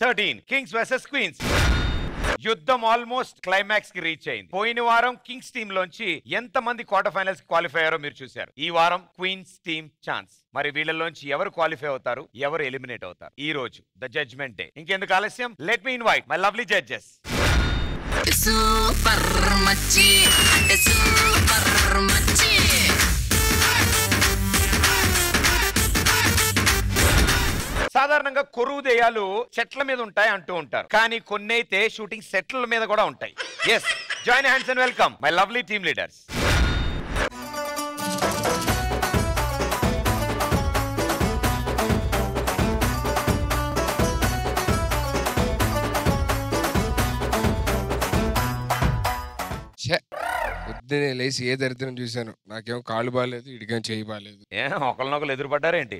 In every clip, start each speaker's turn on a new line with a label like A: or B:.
A: Thirteen kings versus queens యుద్ధం almost climax కి reach అయింది పోయిన వారం కింగ్స్ టీమ్ లోంచి ఎంత మంది క్వార్టర్ ఫైనల్స్ క్వాలిఫై అయ్యారో మీరు చూశారు ఈ వారం క్వీన్స్ టీమ్ ఛాన్స్ మరి వీళ్ళలోంచి ఎవరు క్వాలిఫై అవుతారు ఎవరు ఎలిమినేట్ అవుతారు ఈ రోజు ద జడ్జ్మెంట్ డే ఇంకెందుకు ఆలస్యం let me invite my lovely judges
B: super మచ్చి సూపర్ మచ్చి
A: సాధారణంగా కొరువు దెయ్యాలు చెట్ల మీద ఉంటాయి అంటూ ఉంటారు కానీ కొన్ని అయితే షూటింగ్ సెట్ల మీద కూడా ఉంటాయి yes join hands and welcome my lovely team leaders
C: ఛే పొద్దునే లేచి ఏ దరిద్రం చూశాను నాకేం కాళ్ళు బాగాలేదు ఇడికేం చేయి బాగాలేదు
A: ఏ ఒకరినొకరు ఎదురుపడ్డారేంటి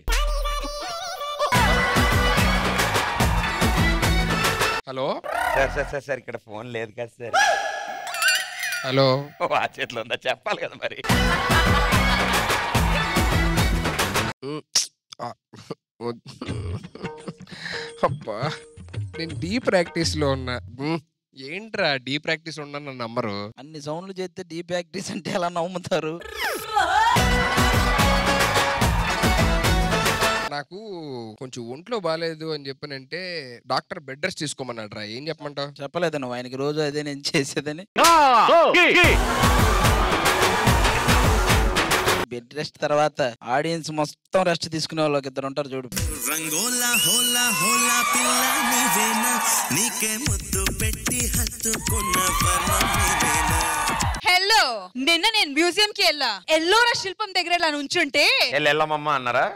C: hello
A: sir sir sir sir ఇక్కడ ఫోన్ లేదు కదా సార్
C: హలో
A: ఓ, ఆ చేతిలో ఉందా చెప్పాలి కదా మరి
C: ఉమ్, ఆ, వద్- అబ్బా నేను డీ ప్రాక్టీస్ లో ఉన్నా ఉమ్, ఏంట్రా డీ ప్రాక్టీస్ ఉన్నా నన్ను నమ్మరు
D: అన్ని సౌండ్లు చేస్తే డీ ప్రాక్టీస్ అంటే ఎలా నమ్ముతారు
C: నాకు కొంచెం ఒంట్లో బాగాలేదు అని చెప్పనంటే డాక్టర్ బెడ్ రెస్ట్ తీసుకోమన్నాడు రా ఏం చెప్పమంటావు
D: చెప్పలేదు నువ్వు ఆయనకి రోజు అదే నేను చేసేదని బెడ్ రెస్ట్ తర్వాత ఆడియన్స్ మొత్తం రెస్ట్ తీసుకునే వాళ్ళకి ఇద్దరు ఉంటారు చూడు
E: రంగోలా హోలా హోలా పిల్ల నీవేనా నీకే ముద్దు పెట్టి హత్తుకున్న వర్ణం నీవేనా
F: హలో నిన్న నేను మ్యూజియం కి వెళ్ళా ఎల్లోరా శిల్పం దగ్గర ఇలా నుంచుంటే
A: వెళ్ళి వెళ్ళమమ్మా అన్నారా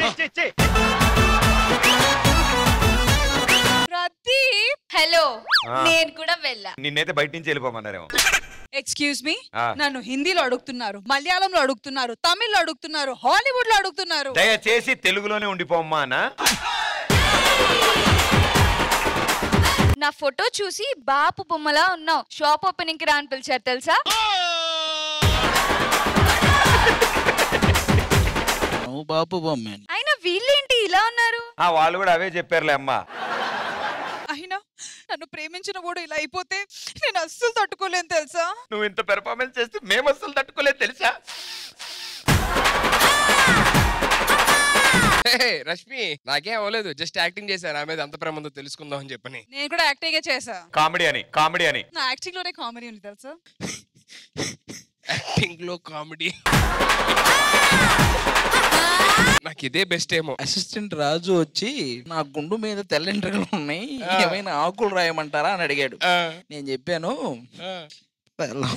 F: ప్రదీప్
G: హలో
A: ఆ.
G: నేను కూడా వెళ్ళా
A: నిన్నైతే బయట నుంచి వెళ్ళిపోమన్నారేమో
F: ఎక్స్క్యూజ్ మీ
A: ఆ.
F: నన్ను హిందీలో అడుగుతున్నారు మలయాళంలో అడుగుతున్నారు తమిళ్లో అడుగుతున్నారు హాలీవుడ్ లో అడుగుతున్నారు
A: దయచేసి తెలుగులోనే ఉండిపోమ్మా అనా
G: నా ఫోటో చూసి బాపు బొమ్మలా ఉన్నావు షాప్ ఓపెనింగ్ కి రా అని పిలిచారు తెలుసా
D: నువ్వు బాపు బొమ్మ
G: అయినా వీళ్ళేంటి ఇలా ఉన్నారు
A: ఆ వాళ్ళు కూడా అవే చెప్పారులే అమ్మా
F: అయినా నన్ను ప్రేమించిన కూడా ఇలా అయిపోతే నేను అస్సలు తట్టుకోలేను తెలుసా
A: నువ్వు ఇంత పెర్ఫార్మెన్స్ చేస్తే మేము అసలు తట్టుకోలేదు తెలుసా
C: హే, రష్మి నాకేం అవ్వలేదు జస్ట్ యాక్టింగ్ చేశాను నా మీద అంత ప్రేమ ఉందో తెలుసుకుందాం అని చెప్పని
F: నేను కూడా యాక్టింగ్ చేసా
A: కామెడీ అని కామెడీ అని
F: నా యాక్టింగ్ లోనే కామెడీ ఉంది తెలుసా
C: యాక్టింగ్ లో కామెడీ నాకు ఇదే బెస్ట్ ఏమో
D: అసిస్టెంట్ రాజు వచ్చి నా గుండు మీద తెల్లంట్రకలు ఉన్నాయి ఏమైనా ఆకులు రాయమంటారా అని అడిగాడు
C: ఆ,
D: నేను చెప్పాను
C: ఆ.
D: "వెళ్ళం."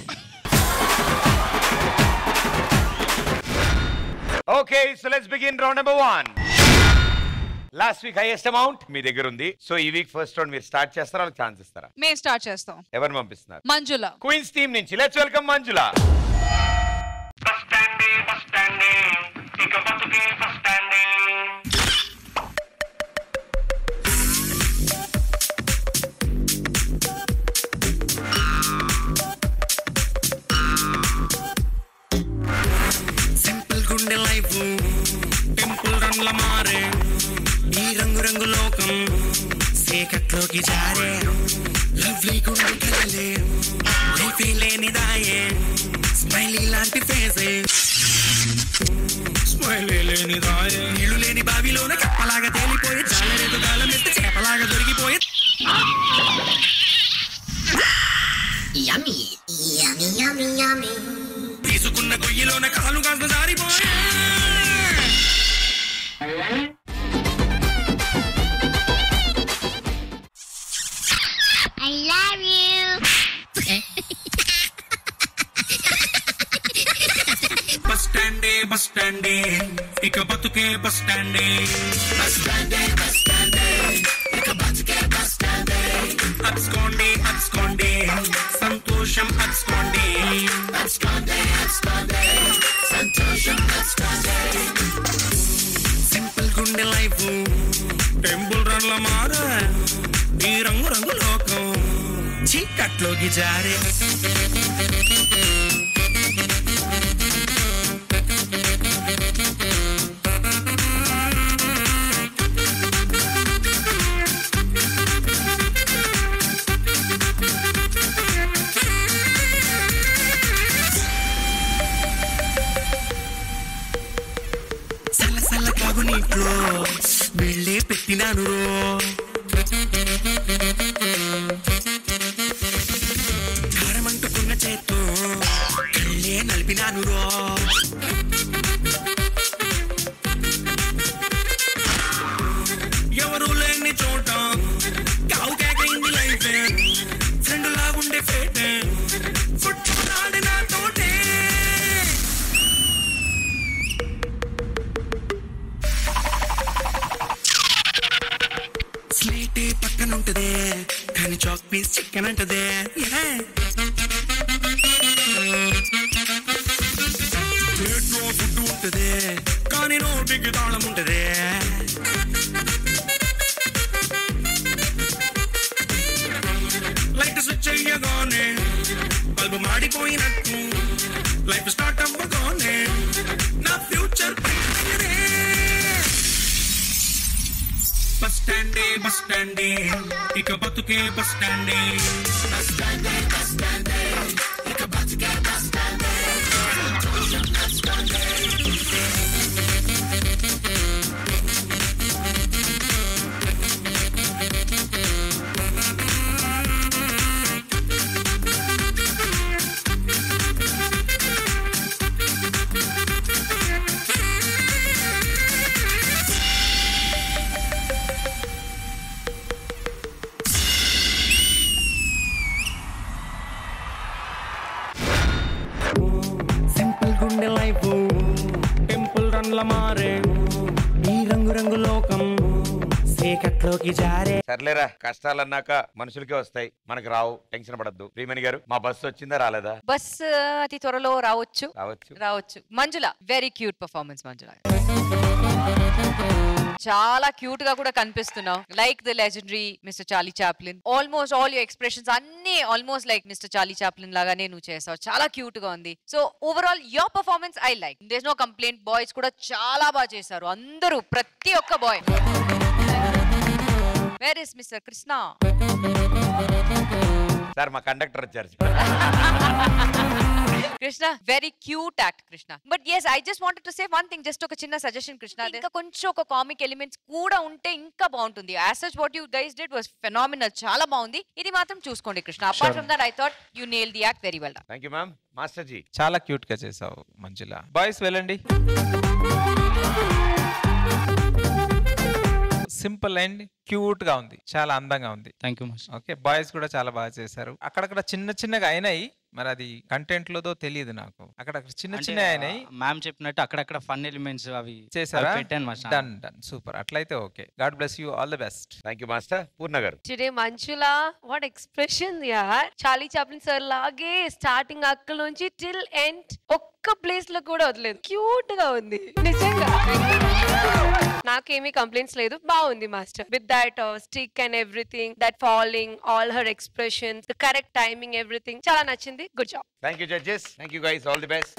A: Okay so let's begin round number one last week highest amount మీ దగ్గర ఉంది సో ఈ వీక్ ఫస్ట్ రౌండ్ మీరు స్టార్ట్ చేస్తారా వాళ్ళకి ఛాన్స్ ఇస్తారా
F: మేము స్టార్ట్ చేస్తాం
A: ఎవరిని పంపిస్తున్నారు
F: మంజుల
A: క్వీన్స్ టీమ్ నుంచి లెట్స్ వెల్కమ్ మంజుల
E: సింపుల్ గుండె లైఫ్ టెంపుల్ రన్ల మారే ఈ రంగు రంగు లోకం చీకట్లోకి జారే లవ్లీ గుండె కలలే లైఫ్ లేనిదాయే స్మైలీ లాంటి ఫేసే స్మైలీ లేనిదాయే నీళ్ళు లేని బావిలోన కప్పలాగా తేలిపోయి చాలరేదు కాలం ఎత్తి చేపలాగా దొరికిపోయి తీసుకున్న గొయ్యిలోన కాలు కాస్త జారిపోయే బస్ స్టాండే బస్ స్టాండే ఇక బతుకే బస్ స్టాండే బస్ స్టాండే బస్ స్టాండే ఇక బతుకే బస్ స్టాండే అచ్చుకోండి అచ్చుకోండి సంతోషం అచ్చుకోండి అచ్చుకోండి అచ్చుకోండి సంతోషం అచ్చుకోండి సింపుల్ గుండె లైఫ్ టెంపుల్ రన్ల మారా ఈ రంగు రంగు లోకం చీకట్లోకి జారే నోట్లో వెళ్ళే పెట్టినాను రో కారమంటుకున్న చేత్తో కళ్ళే నలిపినాను రో ఎవరు లేని చోట కావు కేకైంది లైఫ్ ఫ్రెండ్ లాగుండే ఫేట్ ఫుట్బాల్ ఆడిన తోటే స్లేటే పక్కన ఉంటదే కానీ చాక్ పీస్ చికెన్ అంటదే ప్లేట్లో ఫుడ్ ఉంటదే కానీ నోటికి తాళం ఉంటదే లైట్ స్విచ్ అయ్యగానే బల్బు మాడిపోయినట్టు లైఫ్ స్టార్ట్ అవ్వగానే నా ఫ్యూచర్ బస్ స్టాండే బస్ స్టాండే ఇక బతుకే బస్ స్టాండే బస్ స్టాండే బస్ స్టాండే ఇక బతుకే బస్ స్టాండే సింపుల్ గుండె లైఫ్ టెంపుల్ రన్ల మారే ఈ రంగు రంగు లోకం చీకట్లోకి జారే
A: సర్లేరా కష్టాలన్నాక మనుషులకే వస్తాయి మనకు రావు టెన్షన్ పడద్దు ప్రియమణి గారు మా బస్సు వచ్చిందా రాలేదా
H: బస్ అతి త్వరలో రావచ్చు
A: రావచ్చు
H: రావచ్చు Manjula very cute performance Manjula చాలా క్యూట్ గా కూడా కనిపిస్తున్నావు like the legendary mister Charlie Chaplin almost all your expressions అన్ని almost like mister Charlie Chaplin లాగానే నువ్వు చేసావు చాలా క్యూట్ గా ఉంది so overall your performance I like this no complaint boys కూడా చాలా బాగా చేశారు అందరూ ప్రతి ఒక్క boy where is mister Krishna
A: sir మా కండక్టర్ వచ్చారు
H: Krishna very cute act Krishna but yes I just wanted to say one thing just ఒక చిన్న సజెషన్ కృష్ణ ఇంకా కొంచెం ఒక కామిక్ ఎలిమెంట్స్ కూడా ఉంటే ఇంకా బాగుంటుంది as such what you guys did was phenomenal చాలా బాగుంది ఇది మాత్రం చూసుకోండి Krishna apart from that I thought you nail the act very well
A: thank you ma'am master ji
I: చాలా క్యూట్ గా చేసావు మంజుల బాయ్స్ వెళ్ళండి సింపుల్ అండ్ క్యూట్ గా ఉంది చాలా అందంగా ఉంది
D: thank you master
I: okay boys కూడా చాలా బాగా చేశారు అక్కడక్కడ చిన్న చిన్నగా అయినాయి మరి అది కంటెంట్ లోదో తెలియదు నాకు అక్కడక్కడ చిన్న చిన్న అయినాయి
D: మ్యామ్ చెప్పినట్టు అక్కడక్కడ ఫన్ ఎలిమెంట్స్ అవి
I: చేశారా
D: అవి పెట్టాను మాస్టర్
I: డన్ డన్ సూపర్ అట్లయితే okay God bless you all the best
A: thank you master Purna గారు
J: టుడే మంచులా వాట్ ఎక్స్ప్రెషన్ యార్ చార్లీ చాప్లిన్ సార్ లాగే స్టార్టింగ్ అక్కల నుంచి టిల్ ఎండ్ ఒక్క ప్లేస్ లో కూడా వదలేదు క్యూట్ గా ఉంది నిజంగా నాకేమీ కంప్లైంట్స్ లేదు బాగుంది master with that stick and everything that following all her expressions the correct timing everything చాలా నచ్చింది good job
A: thank you judges thank you guys all the best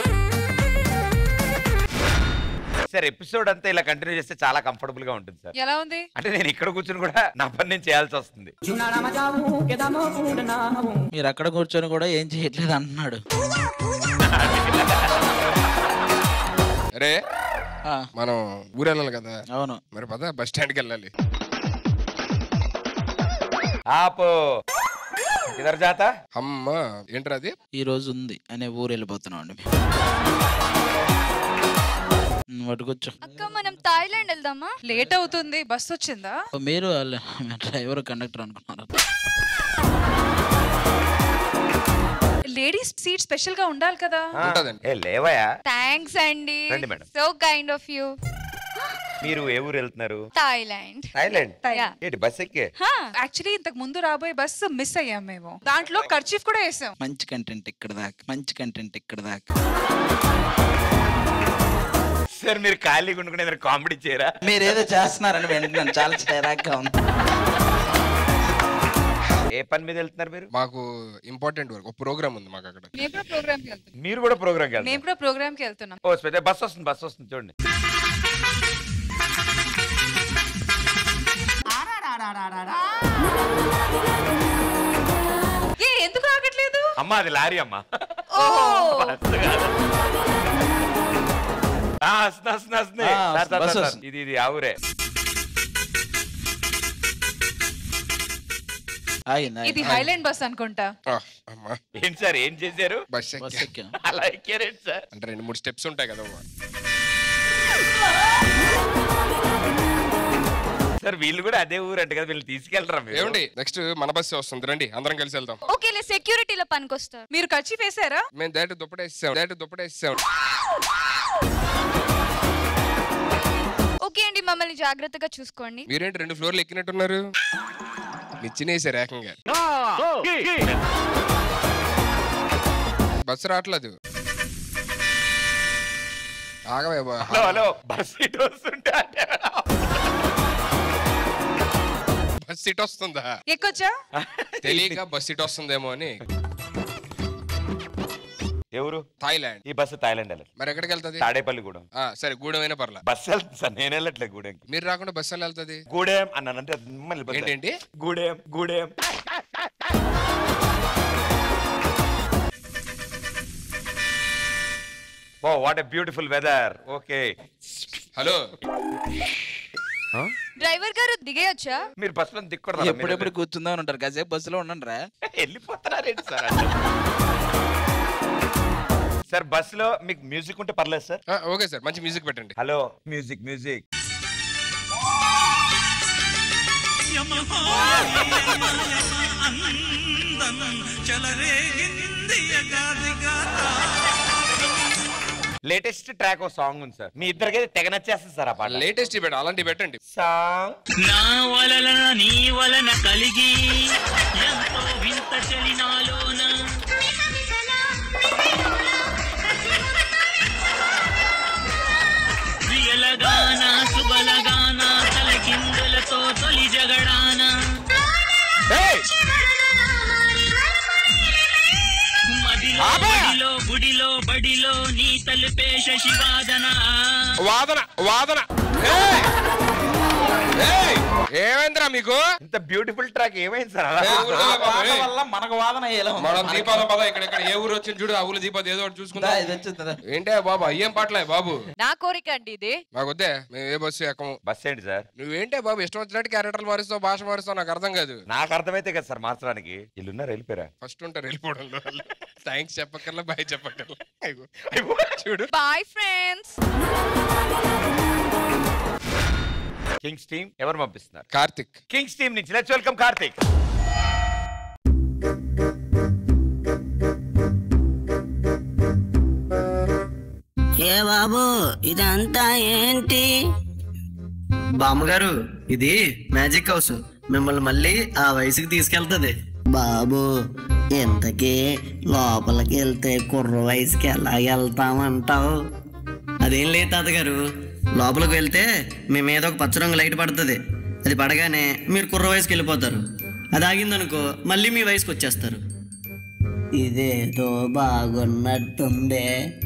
A: sir episode అంతా ఇలా కంటిన్యూ చేస్తే చాలా కంఫర్టబుల్ గా ఉంటుంది సార్
F: ఎలా ఉంది
A: అంటే నేను ఇక్కడ కూర్చుని కూడా నా పని నేను చేయాల్సి వస్తుంది
D: మీరు అక్కడ కూర్చొని కూడా ఏం చేయట్లేదు అంటున్నాడు
C: అరే
D: ఆ,
C: మనం ఊరు వెళ్ళాలి కదా
D: అవును
C: మరి పద బస్ స్టాండ్కి వెళ్ళాలి
A: ఆపు ఇదర్ జాతా
C: అమ్మ ఏంట్రా అది
D: ఈ రోజు ఉంది అనే ఊరు వెళ్ళిపోతున్నాం అండి పట్టుకొచ్చు
G: అక్క మనం థాయిలాండ్ వెళ్దామా
F: లేట్ అవుతుంది బస్ వచ్చిందా
D: మీరు డ్రైవర్ కండక్టర్ అనుకున్నారు
F: లేడీస్ సీట్ స్పెషల్ గా ఉండాలి కదా
C: ఉంటదండి
A: ఏ లేవయా
G: థ్యాంక్స్ అండి
A: రండి madam.
G: So kind of you
A: మీరు ఏ ఊరు వెళ్తున్నారు
G: థాయిలాండ్
A: థాయిలాండ్
F: Thailand.
A: ఏంటి బస్ ఎక్కే
F: యాక్చువల్లీ ఇంతకు ముందు రాబోయే బస్సు మిస్ అయ్యాం మేము దాంట్లో ఖర్చీఫ్ కూడా వేసాం
D: మంచి కంటెంట్ ఇక్కడ దాకా మంచి కంటెంట్ ఇక్కడ దాకా
A: సార్ మీరు ఖాళీగా ఉండుకునే ఏదైనా కామెడీ చేయరా
D: మీరు ఏదో చేస్తున్నారని వింటున్నాను చాలా చిరాగ్గా ఉంది
A: ఏ పని మీద వెళ్తున్నారు మీరు
C: మాకు ఇంపార్టెంట్ వర్క్ ఒక ప్రోగ్రామ్ ఉంది మాకు అక్కడ
F: మేము కూడా ప్రోగ్రామ్ కి వెళ్తున్నాం
A: మీరు కూడా ప్రోగ్రామ్
F: మేము
A: వెళ్తారు
F: కూడా ప్రోగ్రామ్ కి వెళ్తున్నాం
A: ఓ స్పెషల్ బస్ వస్తుంది బస్ వస్తుంది చూడండి
F: ఏ ఎందుకు ఆగట్లేదు
A: అమ్మా అది లారీ అమ్మా
F: ఓ
A: బస్సు కాదు. ఆ, వస్తుంది వస్తుంది వస్తుంది
D: ఆ,
A: సార్, సార్,
D: బస్సు
A: సార్,
D: వస్తుంది.
A: ఇది ఇది ఆ ఊరే
F: ఇది
C: ఆగింది.
F: హైలాండ్ బస్ అనుకుంటా
C: ఆ, అమ్మా
A: ఏంటి సార్ ఏం చేశారు
C: బస్
D: బస్
C: ఎక్కా.
D: ఎక్కాం
A: అలా ఎక్కారేంటి సార్
C: అంటే రెండు మూడు స్టెప్స్ ఉంటాయి కదా
A: సార్ వీళ్ళు కూడా అదే ఊరు అంటే కదా వీళ్ళు తీసుకెళ్తారా మీరు
C: ఏమండి నెక్స్ట్ మన బస్సు వస్తుంది రండి అందరం కలిసి వెళ్దాం
G: ఓకేలే సెక్యూరిటీలో పనికొస్తారు
F: మీరు ఖర్చు వేసారా
C: మేము డైరెక్ట్ దుప్పటేసాం డైరెక్ట్ దుప్పటేసాం
G: ఓకే అండి మమ్మల్ని జాగ్రత్తగా చూసుకోండి
C: మీరేంటి రెండు ఫ్లోర్లు ఎక్కినట్టున్నారు నిచ్చినేసారు ఏకంగా బస్సు రావట్లేదు ఆగవే బా.
A: హలో హలో బస్ ఇటు వస్తుంటే అంటే
C: బస్ సీట్ వస్తుందా
F: ఎక్కొచ్చా
C: తెలియక బస్ సీట్ వస్తుందేమో అని
A: ఎవరు
C: థాయిలాండ్
A: ఈ బస్సు థాయిలాండ్ వెళ్ళదు
C: మరి ఎక్కడికి వెళ్తది
A: తాడేపల్లి గూడెం
C: ఆ, సరే గూడెమైనా పర్లా
A: బస్సు వెళ్తుంది సార్ నేను వెళ్ళట్లేదు గూడెంకి
C: మీరు రాకుండా బస్సు ఎలా వెళ్తుంది
A: గూడెం అన్నానంటే మళ్ళీ బస్సు.
C: ఏంటండి
A: Gudem Gudem oh what a beautiful weather okay
C: hello
G: driver గారు దిగేయొచ్చా
A: మీరు బస్ లో దిక్కూడదు
D: ఎప్పుడెప్పుడు కూర్చుందామని ఉంటారు కాసేపు బస్సులో ఉండండి రా
A: వెళ్ళిపోతున్నారేంటి సార్ సార్ బస్ లో మీకు మ్యూజిక్ ఉంటే పర్లేదు సార్
C: ఆ, ఓకే సార్ మంచి మ్యూజిక్ పెట్టండి
A: hello music music latest track ఒక సాంగ్ ఉంది సార్ మీ ఇద్దరికి తెగ నచ్చేస్తుంది సార్ ఆ పాట
C: లేటెస్ట్ పెట్టండి అలాంటివి పెట్టండి
A: సాంగ్
E: నా వలన నీ వలన కలిగి ఎంతో వింత చలినాలోన వియలగాన సుబలగాన తలకిందులతో తొలి జగడాన మదిలో బడిలో గుడిలో బడిలో నీ తలుపే శశివాదన
C: వాదన వాదన ఏయ్! ఏయ్! ఏమైందిరా మీకు
A: ఇంత బ్యూటిఫుల్ ట్రాక్ ఏమైంది సార్ అలా
C: ఏ ఊరు
D: ఆ
C: బాబు,
D: వాదన
C: ఏయ్!
D: వల్ల మనకు వాదన అయ్యేలా ఉంది.
C: మనం
D: మనకి-
C: దీపాల పద ఇక్కడ ఇక్కడ ఏ ఊరు వచ్చింది చూడు ఆ ఊరు దీపాలు ఏదో ఒకటి
D: దా,
C: చూసుకుందాం
D: ఇది వచ్చింది దా.
C: ఏంటే బాబు అయ్యేం పాటలే బాబు
H: నా కోరిక అండి ఇది
C: మాకు వద్దే మేము ఏ బస్సు ఎక్కము
A: బస్ ఏంటి సార్
C: నువ్వేంటే బాబు ఇష్టం వచ్చినట్టు క్యారెక్టర్లు మారుస్తావు భాష మారుస్తావు నాకు అర్థం కాదు
A: నాకు అర్థమైతే కదా సార్ మార్చడానికి ఇల్లున్నారు వెళ్ళిపోయారా
C: ఫస్ట్ ఉంటారు వెళ్ళిపోవడంలో థ్యాంక్స్ చెప్పక్కర్లా బాయ్ చెప్పక్కర్లా అయ్యో,
A: అయ్యో.
C: చూడు
G: బాయ్ ఫ్రెండ్స్
A: కింగ్స్ టీమ్ ఎవరు పంపిస్తున్నారు
C: కార్తిక్
A: కింగ్స్ టీమ్ నుంచి లెట్స్ వెల్కమ్ కార్తిక్
B: ఏ బాబు ఇదంతా ఏంటి
K: బామ్మగారు ఇది మ్యాజిక్ హౌస్ మిమ్మల్ని మళ్ళీ ఆ వయసుకి తీసుకెళ్తది
B: బాబు ఇంతకీ లోపలికి వెళ్తే కుర్ర వయసుకి ఎలా వెళ్తామంటావు
K: అదేం లేదు తాతగారు లోపలికి వెళ్తే మీ మీద ఒక పచ్చ రంగు లైట్ పడుతుంది అది పడగానే మీరు కుర్ర వయసుకి వెళ్ళిపోతారు అది ఆగిందనుకో మళ్ళీ మీ వయసుకి వచ్చేస్తారు
B: ఇదేదో బాగున్నట్టుందే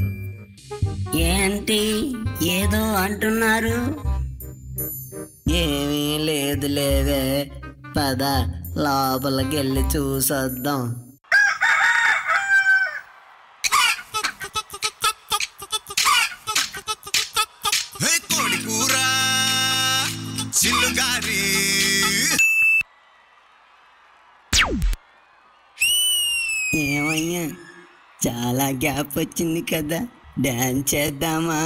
B: ఏంటి ఏదో అంటున్నారు ఏమీ లేదు లేవే పద లోపలికి వెళ్ళి చూసొద్దాం
E: కోడి కూర చిల్లుగారి
B: ఏమయ్యా చాలా గ్యాప్ వచ్చింది కదా డాన్స్ చేద్దామా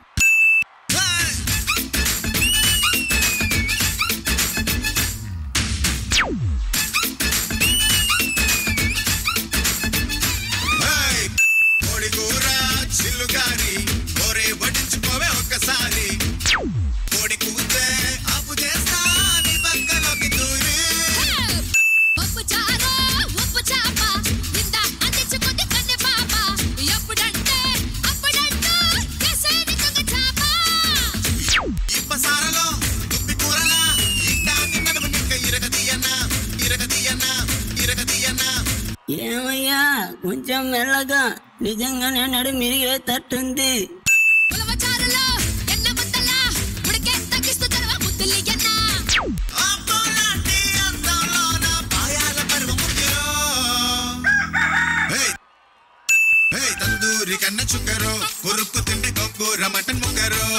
E: కోడి కూర చిల్లుగారి కోరే వడ్డించుకోవే ఒక్కసారి కోడి కూతే ఆపు చేస్తా నీ పక్కలోకి దూరి
L: పప్పు చారు ఉప్పు చాప నిండా అందించుకుంది కన్నె పాప ఎప్పుడంటే అప్పుడంటూ కేసేని దొంగ చాప
E: ఇప్పసారలో దుప్పి కూరలా ఇట్టాన్ని నడుము నిక్క ఇరగదీయన్నా ఇరగదీయన్నా ఇరగదీయన్నా
B: ఏమయ్యా కొంచెం మెల్లగా నిజంగానే నడు మిరిగేటట్టుంది
L: ఉలవ చారులో ఎన్న ముద్దలా ఉడికే తగ్గిస్తూ చరవ ముద్దులియన్నా
E: అబ్బోలాంటి అందంలోన పాయాల పరువ ముగ్గురో హే తందూరి కన్న చుక్కరో కొరుక్కు తింటే గొంగూర మటన్ ముక్కరో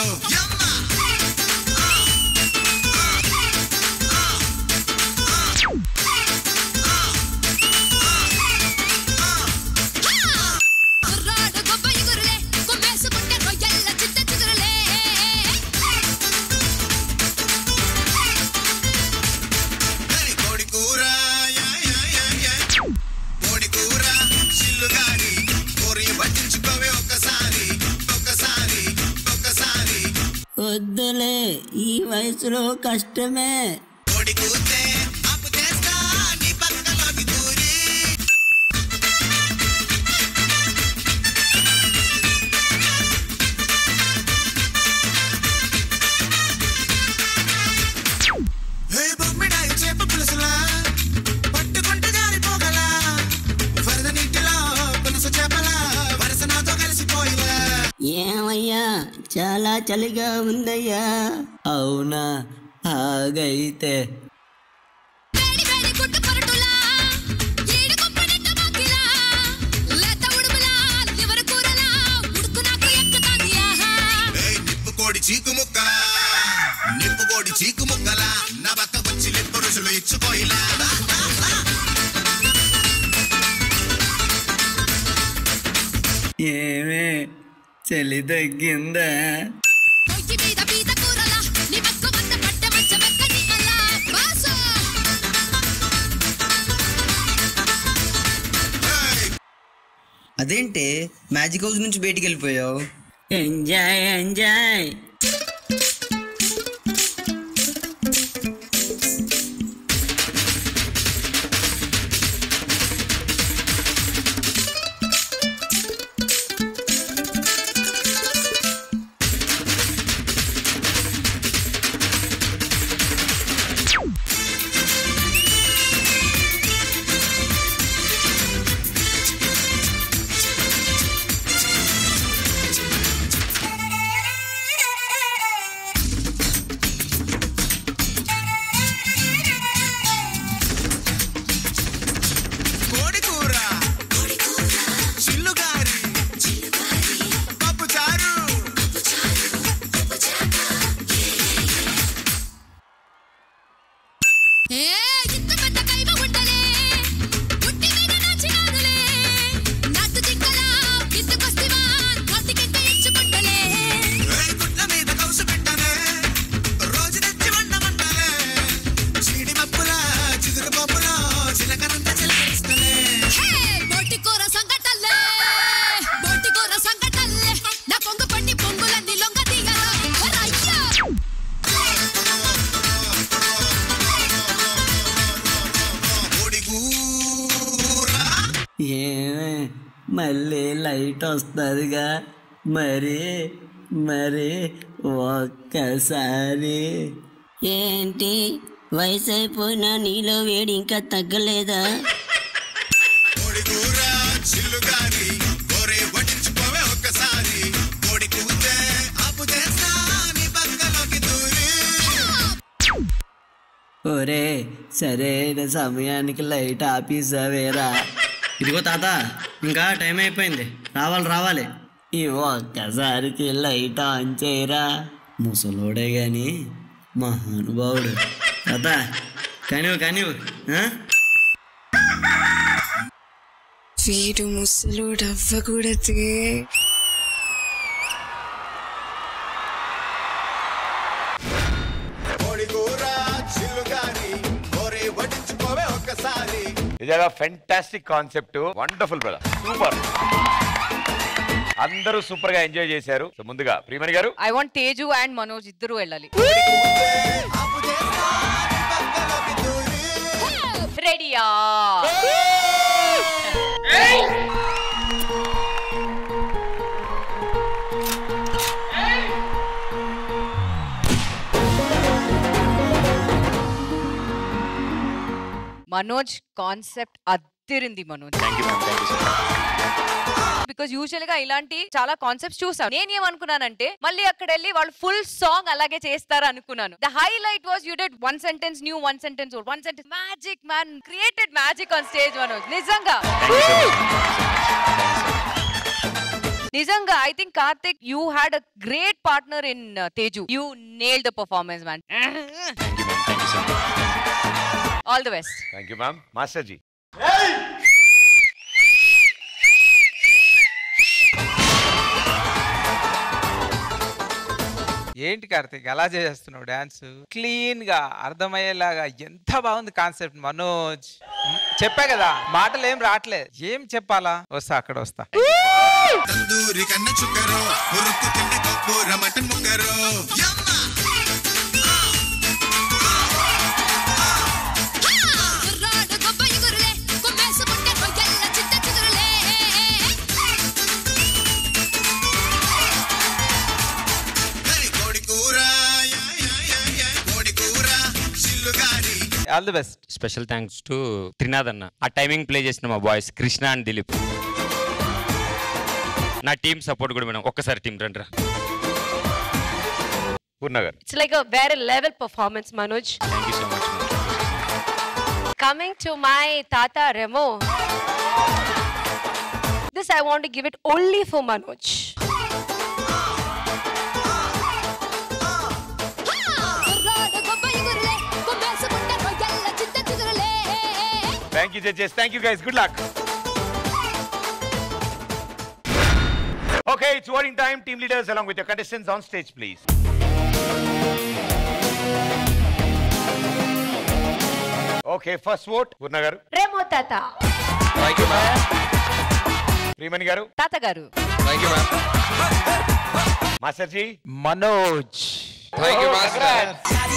B: వద్దులే ఈ వయసులో కష్టమే
E: హే బొమ్మిడాయి చేప పులుసులా పట్టుకుంటే జారిపోగలా వరద నీటిలో పులుస చేపలా వరస నాతో కలిసిపోయిలా
B: ఏమయ్యా చాలా చలిగా ఉందయ్యా అవునా ఆగైతే
L: వేడి వేడి గుడ్డు పొరటులా ఈడు గుంపు నిండా మాకిలా లేత ఉడుములా లివర్ కూరలా ఉడుకు నాకు ఎక్కుతాంది ఆహా
E: ఏయ్ నిప్పు కోడి చీకు ముక్క నిప్పు కోడి చీకు ముక్కల నా పక్క వచ్చి లిప్పు రుసులు ఇచ్చుకోయిలా
B: ఏమే చలి తగ్గిందా
L: పొయ్యి మీద పీత కూరలా నీ మక్కు వంద పట్ట మంచ మెక్కని అలా బాసో
K: అదేంటి మ్యాజిక్ హౌస్ నుంచి బయటికి వెళ్ళిపోయావు
B: ఎంజాయ్ ఎంజాయ్
E: కోడి కూర చిల్లుగారి పప్పు చారు
L: ఏ ఇంత పెద్ద కైవ ఉండలే పుట్టి మీద నాచినానులే నాటు జింకలా కిందకొస్తివా నోటికింత ఇచ్చుకుంటలే
E: ఏయ్ గుడ్ల మీద కౌసు పెట్టనే రోజు తెచ్చి వండ వండలే చీడి మప్పులా చిగురు పప్పులా చిలకనంత చిలకరిస్తలే
L: హే బోటి కూర సంగటల్లే బోటి కూర సంగటల్లే నా పొంగు పండి పొంగులన్నీ లొంగ దిగరా అయ్యా
E: కోడి కూర
B: ఏమే మళ్ళీ లైట్ వస్తుందిగా మరి మరి ఒక్కసారి ఏంటి వయసు అయిపోయినా నీలో వేడి ఇంకా తగ్గలేదా
E: కోడి కూర చిల్లుగారి కోరే వడ్డించుకోవే ఒక్కసారి కోడి కూతే ఆపు చేస్తా నీ పక్కలోకి దూరి
B: ఒరే సరైన సమయానికి లైట్ ఆపేసావేరా
K: ఇదిగో తాత ఇంకా టైం అయిపోయింది రావాలి రావాలి
B: ఈ ఒక్కసారికి లైట్ ఆన్ చేయరా ముసలోడే గాని మహానుభావుడు
K: తాత కానివ్వు కానివ్వు ఆ?
J: వీడు ముసలోడు అవ్వకూడదు
E: కోడి కూర చిల్లుగారి కోరే వడ్డించుకోవే ఒక్కసారి
A: నిజంగా fantastic concept wonderful brother super అందరూ సూపర్ గా ఎంజాయ్ చేశారు సో ముందుగా ప్రియమణి గారు
H: I want Teju and Manoj ఇద్దరు వెళ్ళాలి రెడీయా మనోజ్ కాన్సెప్ట్ అద్దిరింది మనోజ్ బికాస్ యూజువల్ గా ఇలాంటి చాలా కాన్సెప్ట్స్ చూసాను నేను ఏమనుకున్నానంటే మళ్ళీ అక్కడ వెళ్ళి వాళ్ళు ఫుల్ సాంగ్ అలాగే చేస్తారు అనుకున్నాను the highlight was you did one sentence new one sentence one sentence magic man created magic on stage Manoj నిజంగా నిజంగా I think Karthik you had a great partner in Teju you nail the performance man all the best
A: thank you ma'am master ji
I: ఏంటి కార్తీక్ అలా చేస్తున్నావు dance clean గా అర్థమయ్యేలాగా ఎంత బాగుంది concept Manoj మ్, చెప్పా కదా మాటలు ఏం రావట్లేదు ఏం చెప్పాలా వస్తా అక్కడ వస్తా
E: తందూరి కన్న చుక్కరు ఉరుక్కు తిండి పప్పు రమటన్ ముక్కరు యమ్మ
I: all the best
M: special thanks to Trinath అన్న ఆ టైమింగ్ ప్లే చేసిన మా బాయ్స్ కృష్ణ అండ్ దిలీప్ నా టీం సపోర్ట్ కూడా మేడం ఒక్కసారి టీం రండి రా
A: పూర్ణ గారు
J: It's like a very level performance, Manoj.
M: Thank you so much
J: Coming to my Tata Remo. This I want to give it only for Manoj.
A: Thank you judges thank you guys good luck okay it's voting time team leaders along with contestants on stage please okay first vote Poorna గారు
J: Remo Tata.
A: Priyamani గారు
H: తాత గారు
A: master ji
I: Manoj
C: thank you master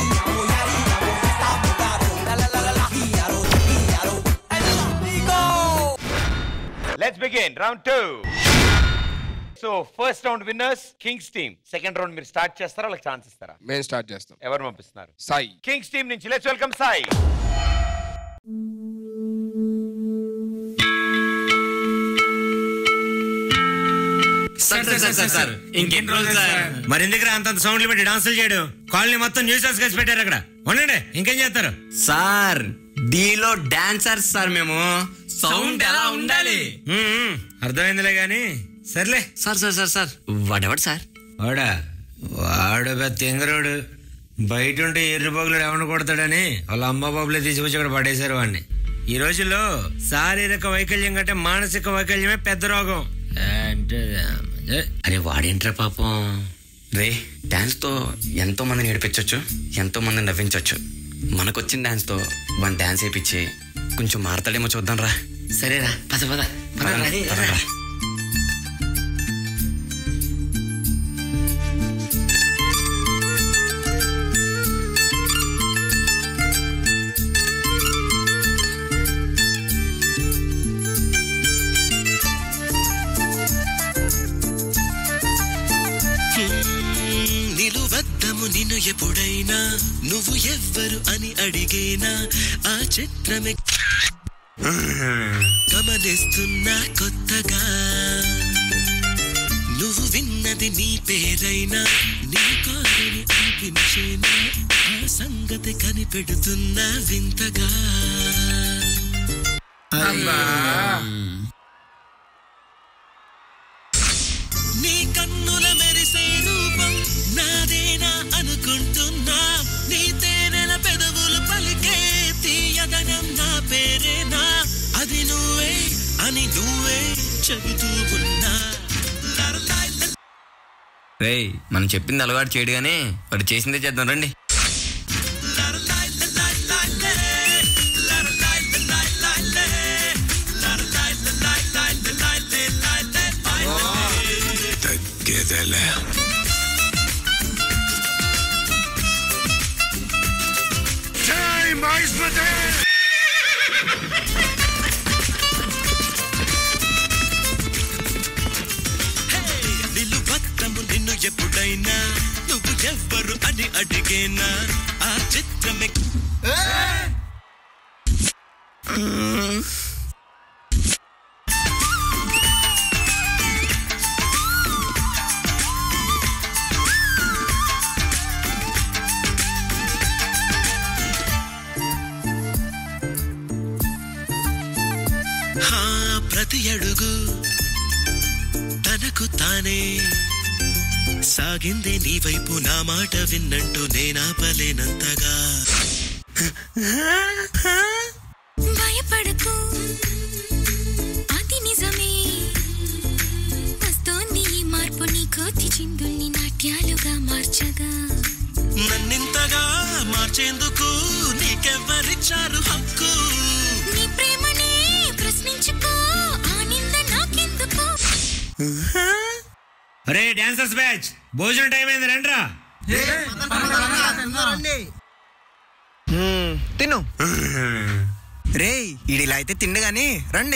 A: let's begin round two so first round winners kings team second round మీరు start చేస్తారా వాళ్ళకి chance ఇస్తారా
C: మేము start చేస్తాం
A: ఎవరు పంపిస్తున్నారు
C: సాయి
A: కింగ్స్ టీమ్ నుంచి let's welcome Sai
N: sir sir sir sir sir ఇంకెన్ని రోజులు సార్ మరి ఎందుకు అంత సౌండ్లు పెట్టి డాన్సులు చేయడు కాలనీ మొత్తం న్యూస్ కలిసి పెట్టారు అక్కడ ఉండండి ఇంకేం చేస్తారు
K: సార్ దీలో డాన్సర్స్ సార్ మేము
N: సౌండ్ ఎలా ఉండాలి అర్థమైందిలే గాని సర్లే
K: సార్ సార్ సార్ సార్ వాడెవడు సార్
N: వాడా వాడు పెద్ద తెంగరోడు బయట ఉంటే ఎర్రి బొగులు ఎవరిని కొడతాడని వాళ్ళ అమ్మ బాబులే తీసుకొచ్చి ఇక్కడ పడేశారు వాడిని ఈ రోజుల్లో శారీరక వైకల్యం కంటే మానసిక వైకల్యమే పెద్ద రోగం అంటే
K: అరే వాడేంట్రా పాపం రే డాన్స్ తో ఎంతో మందిని ఏడిపించవచ్చు ఎంతో మందిని నవ్వించవచ్చు మనకొచ్చిన డాన్స్ తో వన్ డాన్స్ వేయించి కొంచెం మారతాడేమో చూద్దాం రా సరేరా పద పద పదరా, పదరా.
O: నిలువద్దము నిన్ను ఎప్పుడైనా నువ్వు ఎవ్వరు అని అడిగేనా ఆ చిత్రమే గమనిస్తున్నా కొత్తగా నువ్వు విన్నది నీ పేరైనా నీ కాదని అనిపించేనా ఆ సంగతి కనిపెడుతున్నా వింతగా నీ కన్నుల మెరిసే రూపం నాదేనా అనుకుంటున్నా నీ తేనెల పెదవులు పలికే తీయదనం నా పేరేనా అది నువ్వే అని నువ్వే చెబుతూ ఉన్నా
K: రేయ్ మనం చెప్పింది అలవాటు చేయడు గానీ వాడు చేసిందే చేద్దాం రండి
O: తగ్గేదలే
E: జై మహేశ్వరి
O: నిలువద్దము నిన్ను ఎప్పుడైనా నువ్వు ఎవ్వరు అని అడిగేనా ఆ చిత్రమే హా, ప్రతి అడుగు తనకు తానే సాగింది నీ వైపు నా మాట విన్నంటూ నేనాపలేనంతగా
L: భయపడకు అది నిజమే వస్తోంది ఈ మార్పు నీ కోతి చిందుల్ని నాట్యాలుగా మార్చగా
O: నన్నింతగా మార్చేందుకు నీకెవ్వరిచ్చారు హక్కు
L: నీ ప్రేమనే ప్రశ్నించుకో ఆ నింద నాకెందుకు
N: అరే డాన్సర్స్ బ్యాచ్ భోజనం టైం అయింది రండ్రా
P: తిను రేయ్ ఈడిలా అయితే తిండు గాని రండి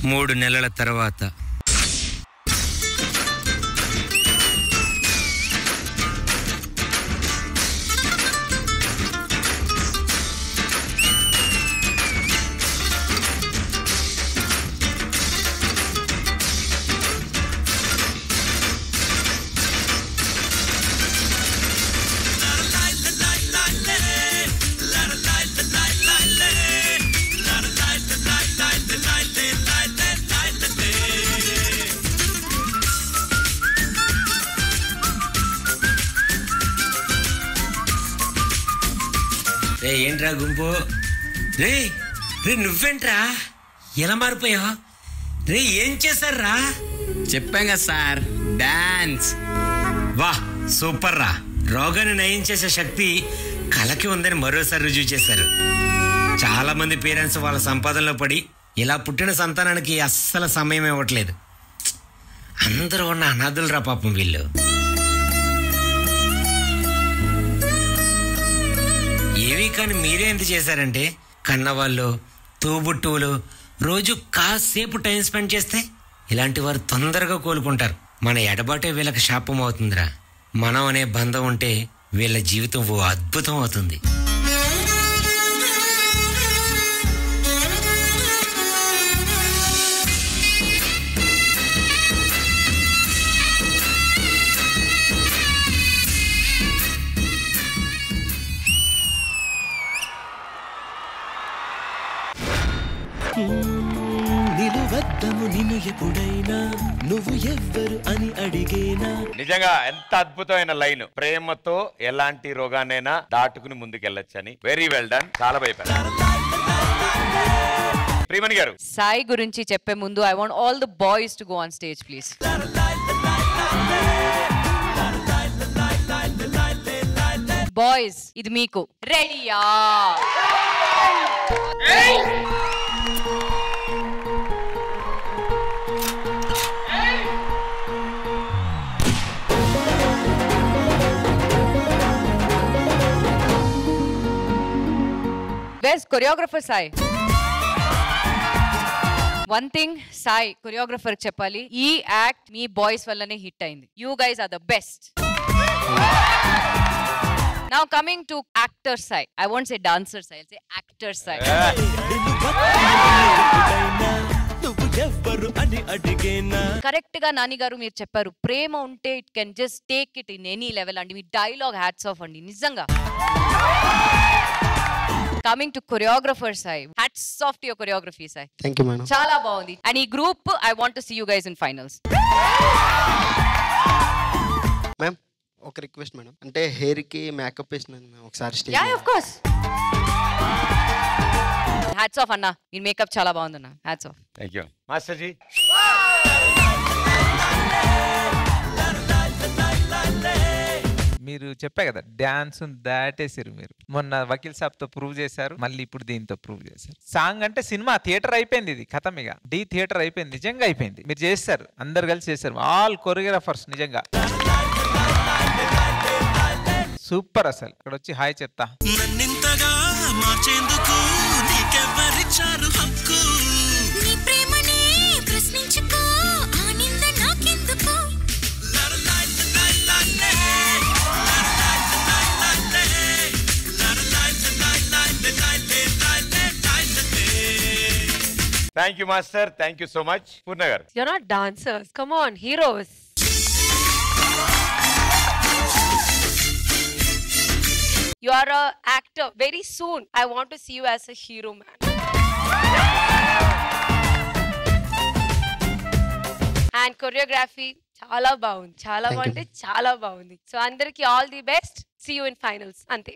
N: మూడు నెలల తర్వాత రే ఏంట్రా గుంపు రే రే నువ్వేంట్రా ఎలా మారిపోయావు రే ఏం చేశారా
K: చెప్పాం కదా సార్ డాన్స్
N: వా సూపర్ రా రోగాన్ని నయం చేసే శక్తి కళకి ఉందని మరోసారి రుజువు చేశారు చాలా మంది పేరెంట్స్ వాళ్ళ సంపాదనలో పడి ఇలా పుట్టిన సంతానానికి అస్సలు సమయం ఇవ్వట్లేదు అందరూ ఉన్న అనాథులు రా పాపం వీళ్ళు ఏవి కానీ మీరే ఎంత చేశారంటే కన్నవాళ్ళు తోబుట్టువులు రోజు కాసేపు టైం స్పెండ్ చేస్తే ఇలాంటి వారు తొందరగా కోలుకుంటారు మన ఎడబాటే వీళ్ళకి శాపం అవుతుందిరా మనం అనే బంధం ఉంటే వీళ్ళ జీవితం ఓ అద్భుతం అవుతుంది
O: నిలువద్దము నిన్ను ఎప్పుడైనా నువ్వు ఎవ్వరు అని అడిగేనా
A: నిజంగా ఎంత అద్భుతమైన లైన్ ప్రేమతో ఎలాంటి రోగాన్నైనా దాటుకుని ముందుకెళ్ళొచ్చని వెరీ వెల్ డన్ చాలా భయపడారు ప్రియమణి గారు
H: సాయి గురించి చెప్పే ముందు I want all the boys to go on stage please boys ఇది మీకు రెడీయా best choreographer Sai one thing Sai choreographer చెప్పాలి ఈ యాక్ట్ మీ బాయ్స్ వల్లనే హిట్ అయింది you guys are the best now coming to actor Sai I want say dancer Sai say actor Sai
O: నువ్వు ఎవ్వరు అని అడిగేనా
H: కరెక్ట్ గా నాని గారు మీరు చెప్పారు ప్రేమ ఉంటే it can just take it in any level అండి మీ డైలాగ్ హ్యాట్స్ ఆఫ్ అండి నిజంగా coming to choreographer Sai hats off to your choreography Sai
Q: thank you madam
H: చాలా బాగుంది అండ్ ఈ group I want to see you guys in finals
Q: ma'am ఒక request madam అంటే hair కి మేకప్ వేసినాను మ్యామ్ ఒకసారి stage
H: yeah of course hats off అన్న మీ మేకప్ చాలా బాగుంది అన్న hats of
A: thank you master ji
I: మీరు చెప్పా కదా డాన్స్ దాటేసారు మీరు మొన్న వకీల్ సాబ్ తో ప్రూవ్ చేశారు మళ్ళీ ఇప్పుడు దీంతో ప్రూవ్ చేశారు సాంగ్ అంటే సినిమా థియేటర్ అయిపోయింది ఇది కథం ఇక డి థియేటర్ అయిపోయింది నిజంగా అయిపోయింది మీరు చేస్తారు అందరు కలిసి చేశారు ఆల్ కొరియోగ్రాఫర్స్ నిజంగా సూపర్ అసలు ఇక్కడ వచ్చి హాయ్ చెప్తా
O: నన్నింతగా మార్చేందుకు నీకెవ్వరిచ్చారు హక్కు
L: నీ ప్రేమనే ప్రశ్నించుకో ఆ నింద నాకెందుకు
A: thank you master thank you so much Poorna గారు
J: You're not dancers. Come on, heroes. You are a actor. Very soon, I want to see you as a hero, man. And choreography చాలా బాగుంది చాలా
Q: Thank you.
J: బాగుంటే చాలా బాగుంది so అందరికి all the best see you in finals అంతే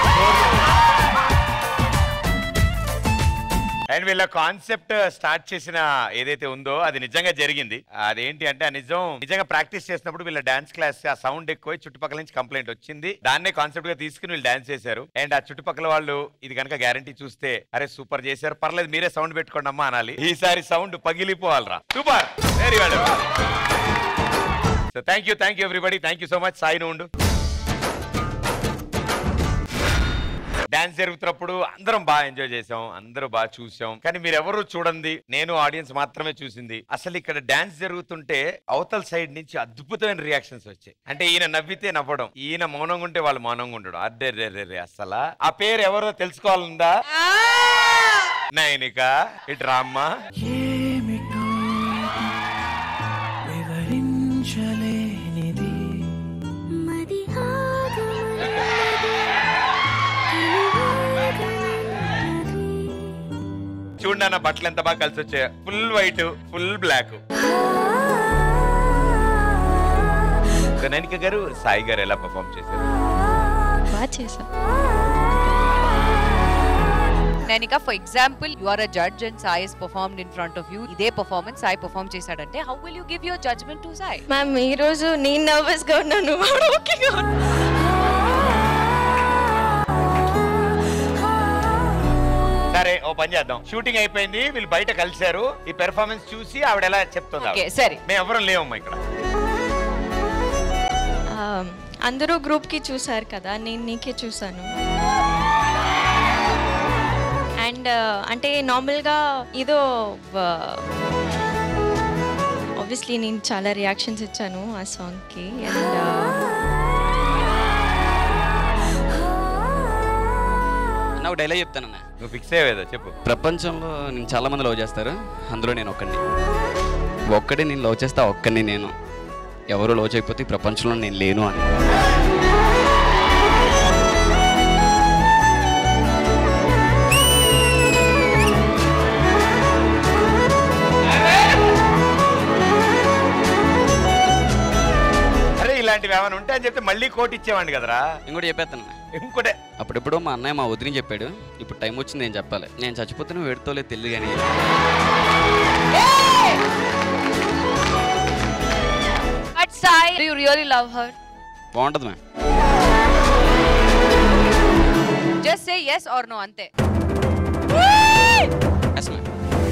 A: and వీళ్ళ concept start చేసిన ఏదైతే ఉందో అది నిజంగా జరిగింది అదేంటి అంటే ఆ నిజం నిజంగా ప్రాక్టీస్ చేసినప్పుడు వీళ్ళ డాన్స్ క్లాస్ ఆ సౌండ్ ఎక్కువ చుట్టుపక్కల నుంచి కంప్లైంట్ వచ్చింది దాన్నే కాన్సెప్ట్ గా తీసుకుని వీళ్ళు డాన్స్ చేశారు అండ్ ఆ చుట్టుపక్కల వాళ్ళు ఇది కనుక గ్యారంటీ చూస్తే అరే సూపర్ చేశారు పర్లేదు మీరే సౌండ్ పెట్టుకోండి అమ్మా అనాలి ఈసారి సౌండ్ పగిలిపోవాలరా super very well so thank you thank you everybody thank you so much Sai ఉండు డాన్స్ జరుగుతున్నప్పుడు అందరం బాగా ఎంజాయ్ చేసాం అందరూ బాగా చూసాం కానీ మీరు ఎవరు చూడండి నేను ఆడియన్స్ మాత్రమే చూసింది అసలు ఇక్కడ డాన్స్ జరుగుతుంటే అవతల సైడ్ నుంచి అద్భుతమైన రియాక్షన్స్ వచ్చాయి అంటే ఈయన నవ్వితే నవ్వడం ఈయన మౌనంగా ఉంటే వాళ్ళు మౌనంగా ఉండడం అడ్డే రే రే రే అసలు ఆ పేరు ఎవరో తెలుసుకోవాలందా నైనిక ఇటు రామ్మా
E: వివరించలేనిది
A: చూడండి అన్న బట్టలు ఎంత బాగా కలిసి వచ్చాయి full white full black Nainika గారు సాయి గారు ఎలా పర్ఫామ్ చేశారు
G: బాగా చేసాం
H: Nainika for example you are a judge and Sai is performed in front of you ఇదే పర్ఫార్మెన్స్ సాయి పర్ఫార్మ్ చేశాడంటే how will you give your judgement to Sai
G: ma'am ఈ రోజు నేను నర్వస్ గా ఉన్నాను వాడు ఓకేగా ఉన్నాడు.
A: సరే ఓ పని చేద్దాం షూటింగ్ అయిపోయింది వీళ్ళు బయట కలిశారు ఈ పెర్ఫార్మెన్స్ చూసి ఆవిడ ఎలా చెప్తుంది
G: Okay,
A: ఆవిడ.
G: సరే.
A: మేము ఎవరం లేవమ్మా ఇక్కడ
G: ఆ, అందరూ గ్రూప్ కి చూసారు కదా నేను నీకే చూసాను అండ్ అంటే నార్మల్గా ఏదో ఆబ్వియస్లీ నేను చాలా రియాక్షన్స్ ఇచ్చాను ఆ సాంగ్కి అండ్
K: అన్న ఒక డైలాగ్ చెప్తానన్న
A: నువ్వు ఫిక్స్ అయ్యేదా చెప్పు
K: ప్రపంచంలో నేను చాలా మంది లవ్ చేస్తారు అందులో నేను ఒక్కడిని ఒక్కడే నేను లవ్ చేస్తా ఒక్కడిని నేను ఎవరు లవ్ చేయకపోతే ఈ ప్రపంచంలో నేను లేను అని
A: అరే ఇలాంటివి ఏమైనా ఉంటే అని చెప్తే మళ్ళీ కోట్ ఇచ్చేవాడిని కదరా
K: ఇంకోటి చెప్పేస్తాను
A: ఇంకోటే
K: అప్పుడెప్పుడు మా అన్నయ్య మా వదిలిని చెప్పాడు ఇప్పుడు టైం వచ్చింది నేను చెప్పాలి నేను చచ్చిపోతే నువ్వు ఎడుతోలే తెలియదు కానీ
J: but Sai you really love her
K: బాగుంటుంది ma'am
H: just say yes or no అంతే
K: ఎస్ మ్యామ్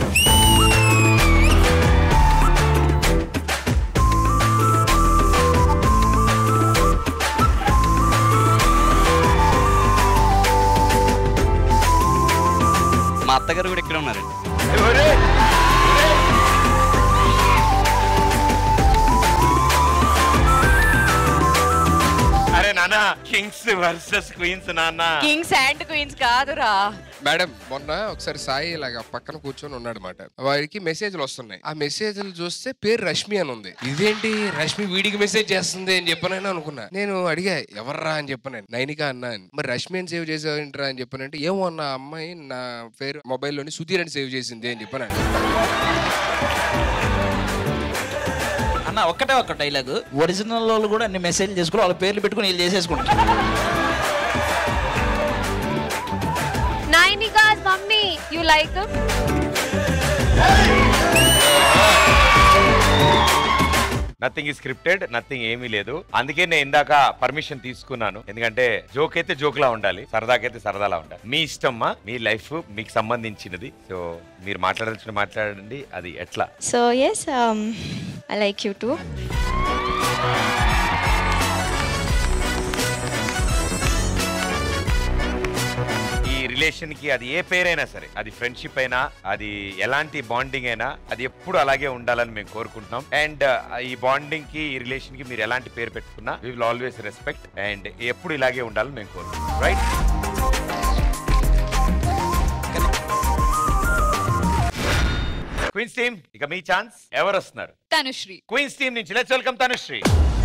K: మా అత్తగారు కూడా ఇక్కడే ఉన్నారండి
A: అరే నాన్న కింగ్స్ వర్సెస్ క్వీన్స్ నాన్న
H: కింగ్స్ అండ్ క్వీన్స్ కాదురా
C: మేడం మొన్న ఒకసారి సాయి ఇలాగ పక్కన కూర్చొని ఉన్నాడు అనమాట వారికి మెసేజ్లు వస్తున్నాయి ఆ మెసేజ్లు చూస్తే పేరు రష్మి అని ఉంది ఇదేంటి రష్మి వీడికి మెసేజ్ చేస్తుంది అని చెప్పనని అనుకున్నా నేను అడిగా ఎవర్రా అని చెప్పాను నైనిక అన్నా అని మరి రష్మి అని సేవ్ చేసావేంట్రా అని చెప్పానంటే ఏమో అన్న ఆ అమ్మాయి నా పేరు మొబైల్లోని సుధీర్ అని సేవ్ చేసింది అని చెప్పాను
D: అన్న ఒక్కటే ఒక్క డైలాగ్ ఒరిజినల్ వాళ్ళు కూడా అన్ని మెసేజ్ చేసుకుని వాళ్ళ పేర్లు పెట్టుకుని వీళ్ళు చేసేసుకుంటారు
J: Nainika's mummy you like
A: nothing ఈ స్క్రిప్టెడ్ నథింగ్ ఏమీ లేదు అందుకే నేను ఇందాక పర్మిషన్ తీసుకున్నాను ఎందుకంటే జోక్ అయితే జోక్ లా ఉండాలి సరదాకైతే సరదాలా ఉండాలి మీ ఇష్టమ్మా మీ లైఫ్ మీకు సంబంధించినది సో మీరు మాట్లాడాల్సిన మాట్లాడండి అది ఎట్లా
G: so yes I like you too
A: ఈ రిలేషన్ కి అది ఏ పేరైనా సరే అది ఫ్రెండ్షిప్ అయినా అది ఎలాంటి బాండింగ్ అయినా అది ఎప్పుడు అలాగే ఉండాలని మేము కోరుకుంటున్నాం అండ్ ఈ బాండింగ్ కి ఈ రిలేషన్ కి మీరు ఎలాంటి పేరు పెట్టుకున్నా we will always respect and ఎప్పుడు ఇలాగే ఉండాలని మేము కోరుకుంటున్నాం రైట్ క్వీన్స్ టీమ్ ఇక మీ ఛాన్స్ ఎవరు వస్తున్నారు
F: తనుశ్రీ
A: క్వీన్స్ టీమ్ నుంచి లెట్స్ వెల్కమ్ తనుశ్రీ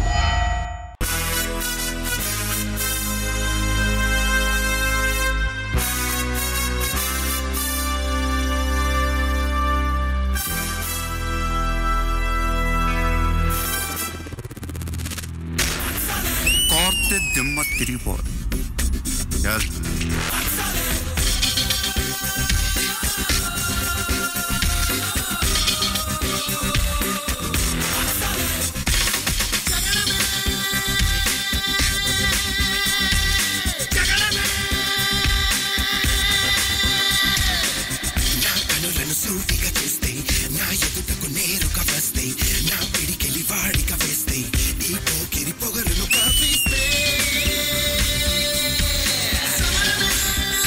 R: కోర్తే దిమ్మ తిరిగిపోదు Yes.
O: నా కనులను సూటిగా చేస్తే నా ఎదుటకు నేరుగా వస్తే నా పిడికెలి వాడిక వేస్తే ఈ Pokiri పొగరును కాపిస్తే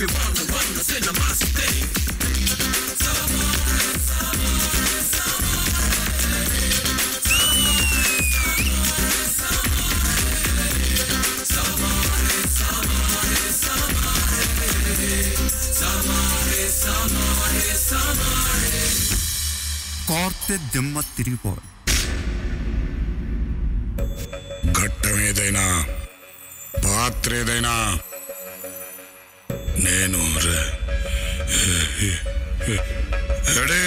E: you wanna wanna cinema stay.
R: కోర్తె దిమ్మ తిరిగిపో
S: ఘట్టం ఏదైనా పాత్ర ఏదైనా నేను రె- రెడీ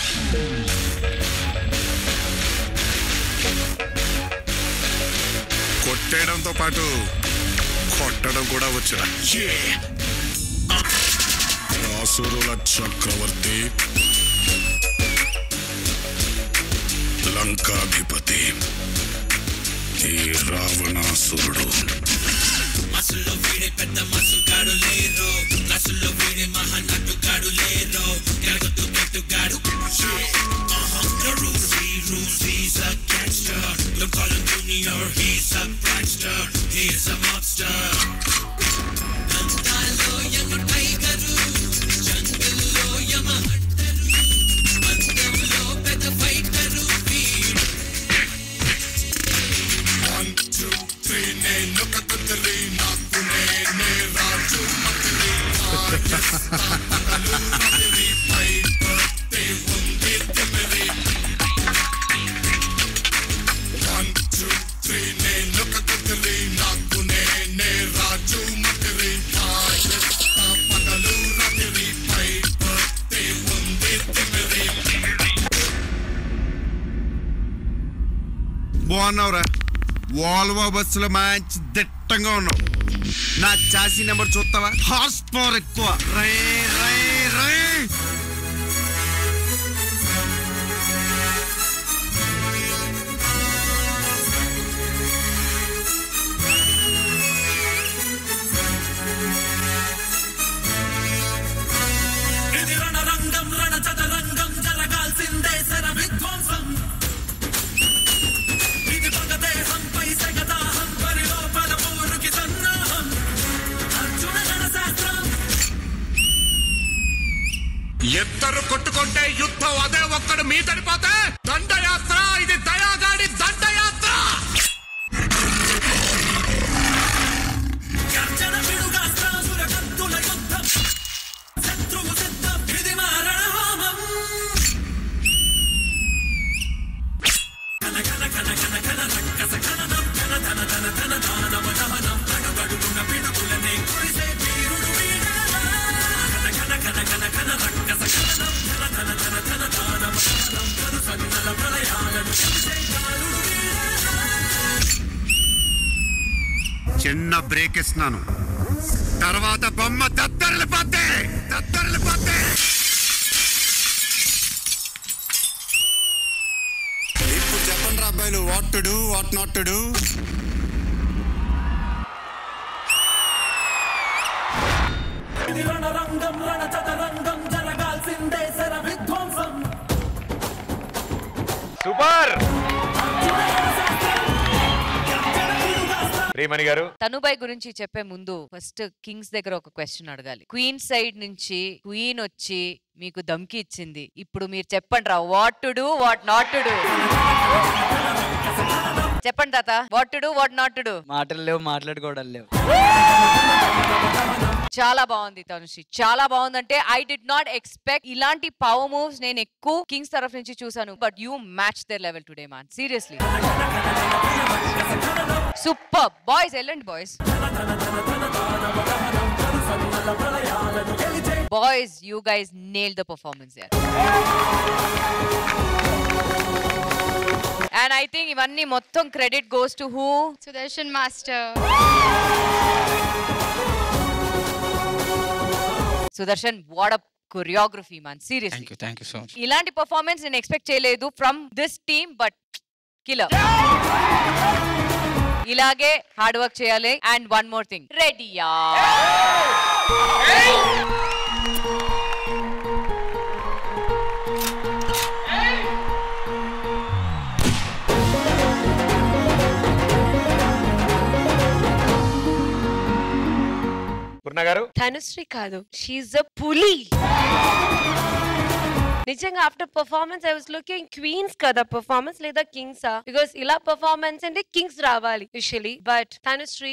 S: కొట్టేయడంతో పాటు కొట్టడం కూడా వచ్చిన రాసురుల చక్రవర్తి లంకాధిపతి ఈ రావణాసురుడు
E: మసుల్లో వీడే పెద్ద మసుగాడు లేరు నసుల్లో వీడే మహానటుగాడు లేరు గెలగొద్దు గెట్టుగాడు The rules he rules, he's a gangster. Don't call him junior, he's a prankster. He is a monster. అందాలో యమ టైగరు, జంగల్లో యమ హంటరు, అందంలో పెద్ద ఫైటరు వీడు.
S: One, two, three, నేను కథరి నాకు నేనే రాజు మతిరి పై పత్తి ఉంది తిమిరి One, two, three, నేను కథరి నాకు నేనే రాజు మతిరి పగలు రాత్రి పై పత్తి ఉంది తిమిరి
R: బాగున్నావురా వాల్వో బస్సులో మంచి దిట్టంగా ఉన్నావు నా చాసీ నెంబర్ చూస్తావా హార్స్ పవర్ ఎక్కువ రే రే రే
E: ఇది రణరంగం రణ చదరంగం జరగాల్సిందే శర విధ్వంసం ఇది పగదేహంపై సగదాహం పరిలోపల పోరుకి సన్నాహం అర్జున గణశాస్త్రం
S: ఎత్తరు కొట్టుకుంటే యుద్ధం అదే ఒక్కడు మీ తడిపోతే దండయాత్ర ఇది దయాగాడి దండయాత్ర
E: గర్జన పిడుగాస్త్రాసుర కత్తుల యుద్ధం శత్రువు సిద్ధం ఇది మా రణహోమం కన కన కన కన కన రక్కస కననం కన ధన ధన ధన దానవ దహనం అడుగడుగున పిడుగులనే కురిసే వీరుడు వీడాలా కన కన కన కన కన రక్కస కననం ధన ధన ధన ధన దానవ దహనం కను సన్నల ప్రళయాలను కలిసే కాలుడు వీడాలా
R: చిన్న బ్రేక్ ఇస్తున్నాను తర్వాత బొమ్మ దద్దరిల్లి పోతే దద్దరిల్లి పోతే ఇప్పుడు చెప్పండి రా అబ్బాయిలు what to do what not to do
E: ఇది రణరంగం రణ చదరంగం జరగాల్సిందే శర విధ్వంసం
A: సూపర్ ప్రియమణి గారు
H: తనుబాయ్ గురించి చెప్పే ముందు ఫస్ట్ కింగ్స్ దగ్గర ఒక క్వశ్చన్ అడగాలి క్వీన్ సైడ్ నుంచి క్వీన్ వచ్చి మీకు దమ్కి ఇచ్చింది ఇప్పుడు మీరు చెప్పండి రా what to do what not to do చెప్పండి తాత what to do what not to do
T: మాటలు లేవు మాట్లాడుకోవడం లేవు
H: చాలా బాగుంది తనుశ్రీ చాలా బాగుందంటే ఐ డి నాట్ ఎక్స్పెక్ట్ ఇలాంటి పవర్ మూవ్స్ నేను ఎక్కువ కింగ్స్ తరఫు నుంచి చూసాను but you match their level today man seriously super boys వెళ్ళండి boys boys you guys nail the performance and I think ఇవన్నీ మొత్తం credit goes to who
U: Sudarshan master
H: Sudarshan what up choreography man seriously
T: thank you so much
H: ఇలాంటి performance నేను expect చేయలేదు from this team but killer ఇలాగే hard work చేయాలి and one more thing రెడీయా
A: పూర్ణ గారు
J: ధనుశ్రీ కాదు షీఈ్ అ పులి నిజంగా after performance I was looking queens కదా పర్ఫార్మెన్స్ లేదా కింగ్స్ బికాస్ ఇలా పర్ఫార్మెన్స్ అంటే కింగ్స్ రావాలి usually but Dhanushree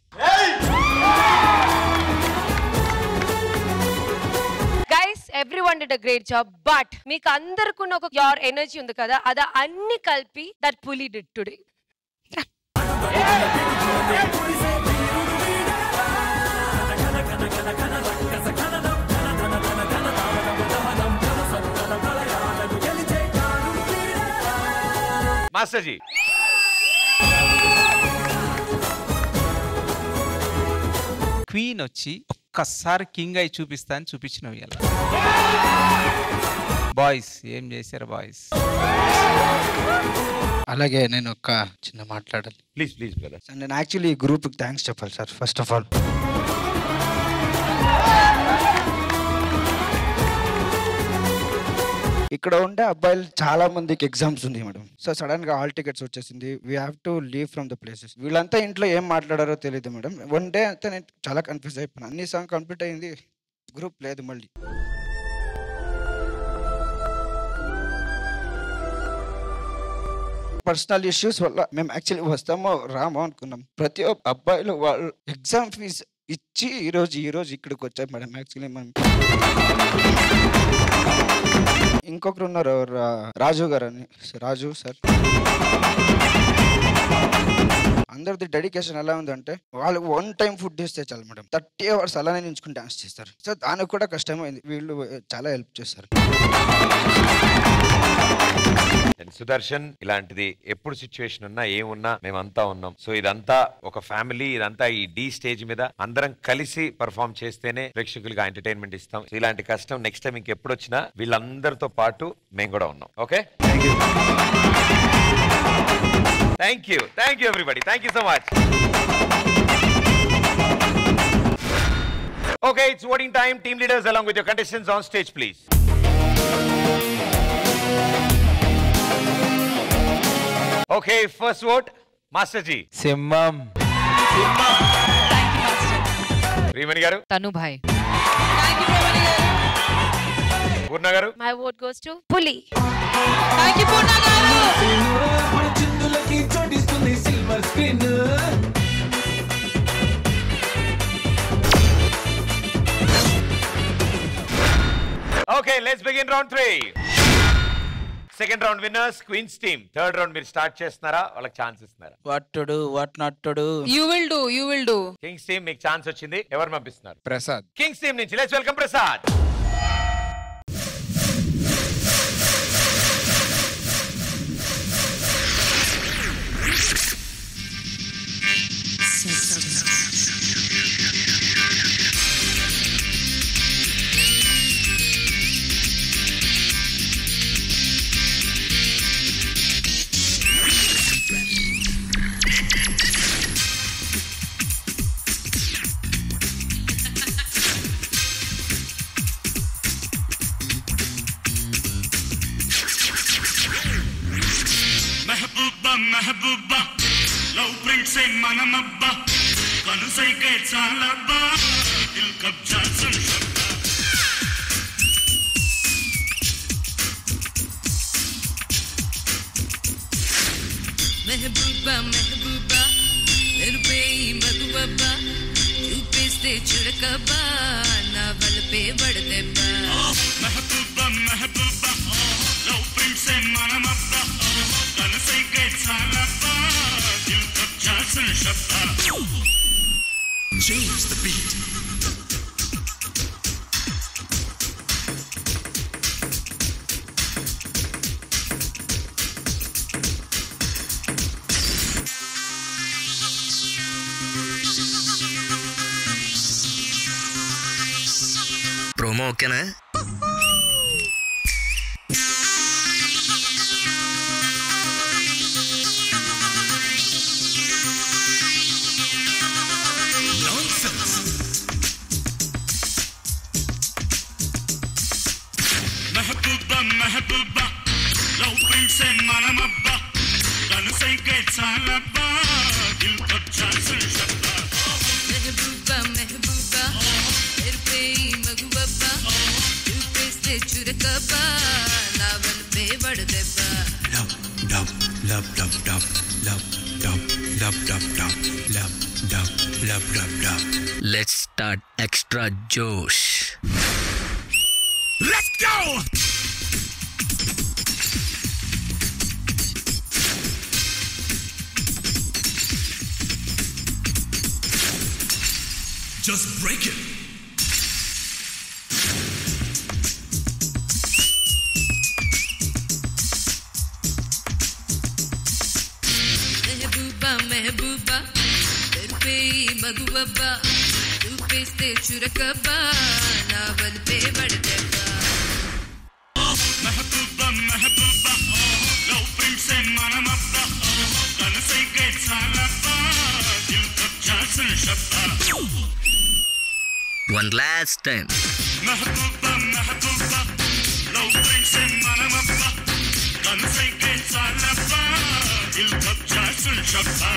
J: guys everyone did a great job but మీకు అందరికున్న ఒక యోర్ ఎనర్జీ ఉంది కదా అది అన్ని కలిపి దట్ పులి did today
A: master ji
I: queen వచ్చి ఒక్కసారి కింగ్ అయి చూపిస్తా అని చూపించినవి ఇలా బాయ్స్ ఏం చేశారు బాయ్స్
T: అలాగే నేను ఒక చిన్న మాట్లాడాలి
A: ప్లీజ్ ప్లీజ్ బ్రదర్
T: సార్ నేను యాక్చువల్లీ ఈ గ్రూప్కి థ్యాంక్స్ చెప్పాలి సార్ ఫస్ట్ ఆఫ్ ఆల్ ఇక్కడ ఉండే అబ్బాయిలు చాలా మందికి ఎగ్జామ్స్ ఉంది మేడం సో సడన్ గా హాల్ టికెట్స్ వచ్చేసింది we have to leave from the places వీళ్ళంతా ఇంట్లో ఏం మాట్లాడారో తెలియదు మేడం వన్ డే అంతా నేను చాలా కన్ఫ్యూజ్ అయిపోయాను అన్ని సాంగ్ కంప్లీట్ అయింది గ్రూప్ లేదు మళ్ళీ పర్సనల్ ఇష్యూస్ వల్ల మేము యాక్చువల్లీ వస్తామో రామో అనుకున్నాం ప్రతి ఒక్క అబ్బాయిలు వాళ్ళు ఎగ్జామ్ ఫీజు ఇచ్చి ఈ రోజు ఈ రోజు ఇక్కడికి వచ్చారు మేడం యాక్చువల్లీ మనం ఇంకొకరు ఉన్నారు రా- రాజు గారు అని రాజు సార్ అందరిది డెడికేషన్ ఎలా ఉందంటే వాళ్ళు వన్ టైం ఫుడ్ ఇస్తే చాలు మేడం థర్టీ అవర్స్ అలానే నించుకుని డాన్స్ చేస్తారు సో దానికి కూడా కష్టమైంది వీళ్ళు చాలా హెల్ప్ చేస్తారు
A: And సుదర్శన్ ఇలాంటిది ఎప్పుడు సిచ్యువేషన్ ఉన్నా ఏమున్నా మేమంతా ఉన్నాం సో ఇదంతా ఒక ఫ్యామిలీ ఇదంతా ఈ డి స్టేజ్ మీద అందరం కలిసి పర్ఫామ్ చేస్తేనే ప్రేక్షకులుగా ఎంటర్టైన్మెంట్ ఇస్తాం సో ఇలాంటి కష్టం నెక్స్ట్ టైం ఇంకెప్పుడు వచ్చినా వీళ్ళందరితో పాటు మేము కూడా ఉన్నాం okay thank you thank you everybody thank you so much okay it's voting time team leaders along with your contestants on stage please okay first vote master ji
I: సింహం
A: శ్రీమణి గారు
H: తను భాయ్
A: పూర్ణ గారు
J: మై ఓట్ గోస్ టు పులి
E: silver screen
A: okay let's begin round three second round winners queens team third round మీరు start చేస్తున్నారా వాళ్ళకి chance ఇస్తున్నారా
T: what to do what not to do
F: you will do you will do
A: kings team మీకు chance వచ్చింది ఎవరు పంపిస్తున్నారు
C: Prasad
A: kings team నుంచి let's welcome Prasad
E: మెహబూబా మెహబూబా లవ్ ప్రిన్సే మనమబ్బా కనుసైకే చాలబ్బా దిల్ కబ్జా సంషబ్బా
L: మెహబూబా మెహబూబా మెరుపే మగువబ్బా చూపిస్తే చురకబ్బా నా వలపే వడదెబ్బా
E: మెహబూబా మెహబూబా లవ్ ప్రిన్సే మనమబ్బా కనుసైకే చాలబ్బా దిల్ కబ్జా సంషబ్బా
O: Change the beat.
P: ప్రోమో ఓకేనా
E: మెహబూబా మెహబూబా లవ్ ప్రిన్సే మనమబ్బా కనుసైకే చాలబ్బా దిల్ కబ్జా సంషబ్బా
L: మెహబూబా మెహబూబా చూపేస్తే చురకబ్బా నా వలపే వడదెబ్బా
O: Love, love, love, love, love, love, love, love, love, love, love, love, love, love, love.
K: Let's start extra Josh.
O: Let's go!
E: Just break it.
L: Mehbooba మెహబూబా తెరిపే మగువబ్బా చూపేస్తే చురకబ్బా నా వలపే వడదెబ్బా
E: మెహబూబా మెహబూబా లవ్ ప్రిన్సే మనమబ్బా కనసైకే చాలబ్బా దిల్ కబ్జాల్సిన శబ్బా
K: One last time.
E: మెహబూబా మెహబూబా లవ్ ప్రిన్సే మనమబ్బా కనసైకే చాలబ్బా దిల్ కబ్జాల్సిన శబ్బా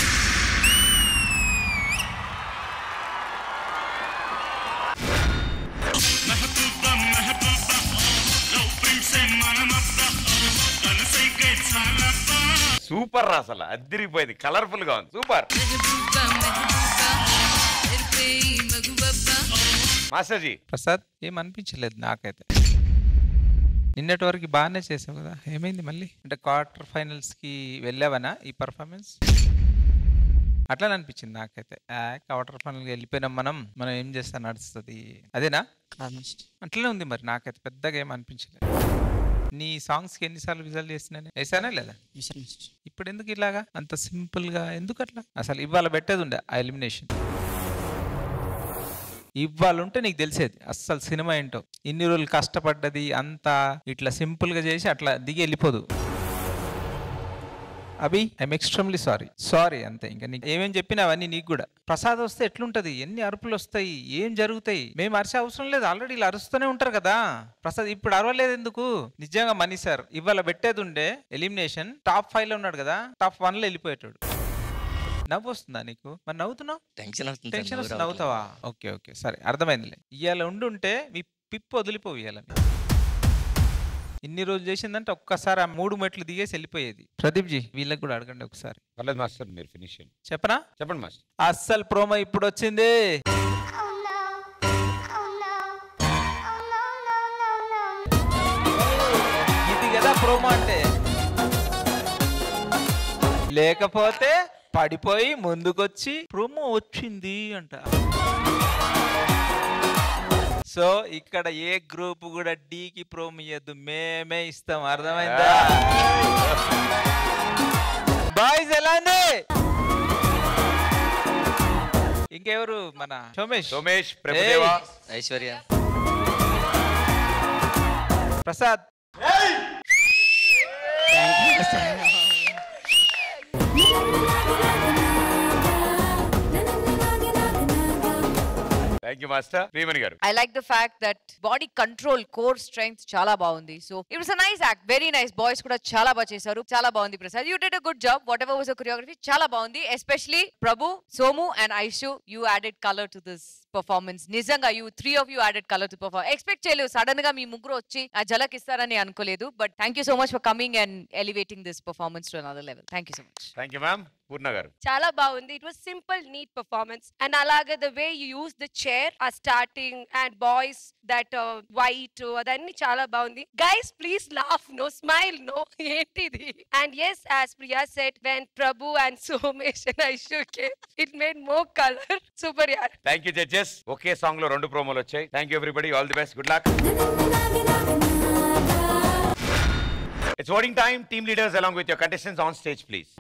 E: మెహబూబా మెహబూబా లవ్ ప్రిన్సే మనమబ్బా కనసైకే చాలబ్బా
A: సూపర్ రా అసలు అద్దరిపోయింది కలర్ఫుల్ గా ఉంది సూపర్
L: మెహబూబా మెహబూబా తెరిపే మగువబ్బా
A: మాస్టర్ జీ
I: ప్రసాద్ ఏం అనిపించలేదు నాకైతే నిన్నటి వరకు బాగానే చేసావు కదా ఏమైంది మళ్ళీ అంటే క్వార్టర్ ఫైనల్స్ కి వెళ్ళావనా ఈ పర్ఫార్మెన్స్ అట్లానే అనిపించింది నాకైతే ఆ, క్వార్టర్ ఫైనల్ కి వెళ్ళిపోయినాం మనం మనం ఏం చేస్తా నడుస్తుంది అదేనా అట్లనే ఉంది మరి నాకైతే పెద్దగా ఏం అనిపించలేదు నీ సాంగ్స్ కి ఎన్నిసార్లు విజువల్ చేసినా వేసానా లేదా ఇప్పుడు ఎందుకు ఇలాగా అంత సింపుల్ గా ఎందుకు అట్లా అసలు ఇవాళ పెట్టేది ఉండే ఆ ఎలిమినేషన్ ఇవాళ ఉంటే నీకు తెలిసేది అస్సలు సినిమా ఏంటో ఇన్ని రోజులు కష్టపడ్డది అంతా ఇట్లా సింపుల్ గా చేసి అట్లా దిగి వెళ్ళిపోదు Abhi I'm extremely sorry sorry అంతే ఇంకా నీకు ఏమేం చెప్పినా అవన్నీ నీకు కూడా ప్రసాద్ వస్తే ఎట్లుంటది ఎన్ని అరుపులు వస్తాయి ఏం జరుగుతాయి మేము అరిసే అవసరం లేదు ఆల్రెడీ ఇలా అరుస్తూనే ఉంటారు కదా ప్రసాద్ ఇప్పుడు అరవలేదు ఎందుకు నిజంగా మనీ సార్ ఇవాళ పెట్టేది ఉండే ఎలిమినేషన్ టాప్ ఫైవ్ లో ఉన్నాడు కదా టాప్ వన్ లో వెళ్ళిపోయేటాడు నవ్వు వస్తుందా నీకు మరి నవ్వుతున్నావు
K: టెన్షన్ వస్తుంది
I: టెన్షన్
K: సార్,
I: వస్తుంది
K: నవ్వు
I: నవ్వుతావా ఓకే ఓకే సరే అర్థమైందిలే ఇవాళ ఉండుంటే మీ పిప్పు వదిలిపోవు ఇవాళ ఇన్ని రోజులు చేసిందంటే ఒక్కసారి ఆ మూడు మెట్లు దిగేసి వెళ్ళిపోయేది ప్రదీప్ జీ వీళ్ళకి కూడా అడగండి ఒకసారి
A: పర్లేదు మాస్టర్ మీరు ఫినిష్ చేయండి
I: చెప్పనా
A: చెప్పండి మాస్టర్
I: అస్సలు ప్రోమో ఇప్పుడు వచ్చింది ఇది కదా ప్రోమో అంటే లేకపోతే పడిపోయి ముందుకొచ్చి ప్రోమో వచ్చింది అంట సో ఇక్కడ ఏ గ్రూప్ కూడా డీకి ప్రోమో ఇవ్వద్దు మేమే ఇస్తాం అర్థమైందా బాయ్స్ ఎలా ఉంది ఇంకెవరు మన Somesh
A: Somesh Prabhudeva
K: Aishwarya
I: Prasad
A: thank you master Priyamani గారు
H: I like the fact that body control core strength చాలా బాగుంది so it was nice act very nice boys కూడా చాలా బాగా చేశారు చాలా బాగుంది Prasad you did a good job whatever was choreography చాలా బాగుంది especially Prabhu Somu and Aishu you added colour to this performance నిజంగా you three of you added colour to perform expect చేయలేదు సడన్ గా మీ ముగ్గురు వచ్చి ఆ జలక్ ఇస్తారని అనుకోలేదు but thank you so much for coming and elevating this performance to another level thank you so much
A: thank you ma'am Poorna గారు
J: చాలా బాగుంది it was simple neat performance and అలాగే the way you use the chair ఆ starting and boys that white అదన్నీ చాలా బాగుంది guys please laugh no smile no ఏంటిది and yes as Priya set when Prabhu and Somesh and Aishu it made more colour super యార్
A: thank you judges ఒకే song లో రెండు ప్రోమోలు వచ్చాయి thank you everybody all the best good luck it's voting time team leaders along with your contestants on stage please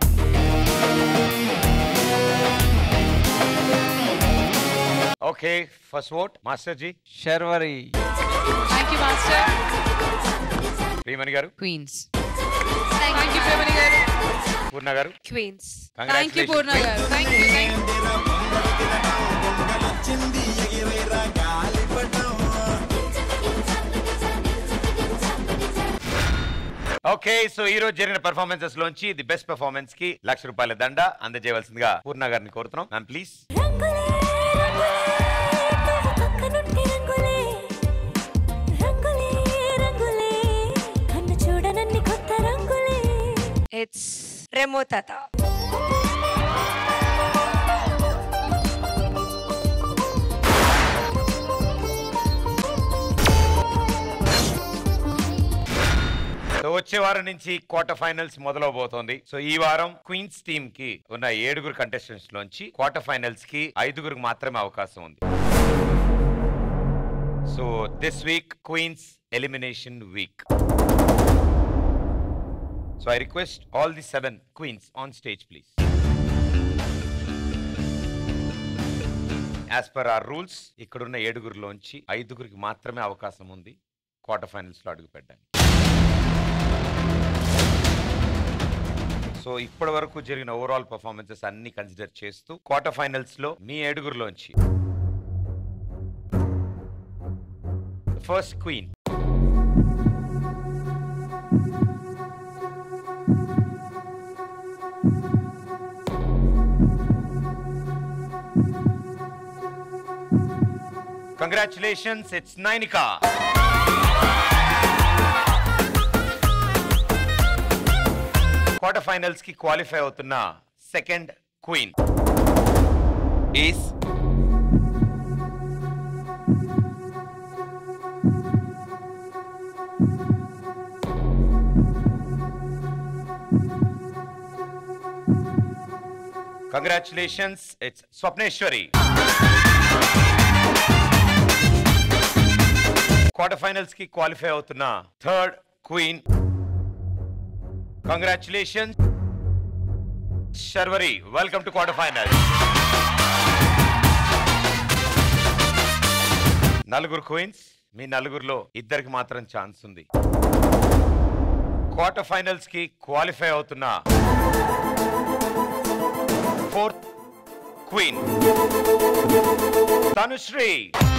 A: okay first vote master ji
I: Sharvari
F: thank you master
A: Priyamani గారు
H: queens
F: thank you ప్రేమణి గారు
A: పూర్ణ గారు
J: queens
F: thank you Purna గారు thank you thank you
A: okay so ఈ రోజు జరిగిన performances లోంచి the best performance కి లక్ష రూపాయల దండ అందజేయవలసిందిగా పూర్ణ గారిని కోరుతున్నాం మ్యామ్ ప్లీజ్
L: రంగులే
J: రెమో తాత
A: సో వచ్చే వారం నుంచి క్వార్టర్ ఫైనల్స్ మొదలవబోతోంది సో ఈ వారం క్వీన్స్ టీమ్ కి ఉన్న ఏడుగురు కంటెస్టెంట్స్ లోంచి క్వార్టర్ ఫైనల్స్ కి ఐదుగురికి మాత్రమే అవకాశం ఉంది so this week queens elimination week so I request all the seven queens on stage please as per our rules ఇక్కడున్న ఏడుగురిలోంచి ఐదుగురికి మాత్రమే అవకాశం ఉంది క్వార్టర్ ఫైనల్స్ లో అడుగు పెట్టడానికి సో ఇప్పటి వరకు జరిగిన ఓవరాల్ పర్ఫార్మెన్సెస్ అన్ని కన్సిడర్ చేస్తూ క్వార్టర్ ఫైనల్స్ లో మీ ఏడుగురిలోంచి first queen congratulations it's Nainika quarter finals కి క్వాలిఫై అవుతున్న second queen is congratulations it's Swapneshwari quarter finals కి క్వాలిఫై అవుతున్న third queen congratulations Sharvari welcome to quarter final నలుగురు క్వీన్స్ మీ నలుగురిలో ఇద్దరికి మాత్రం ఛాన్స్ ఉంది క్వార్టర్ ఫైనల్స్ కి క్వాలిఫై అవుతున్న fourth queen Tanushree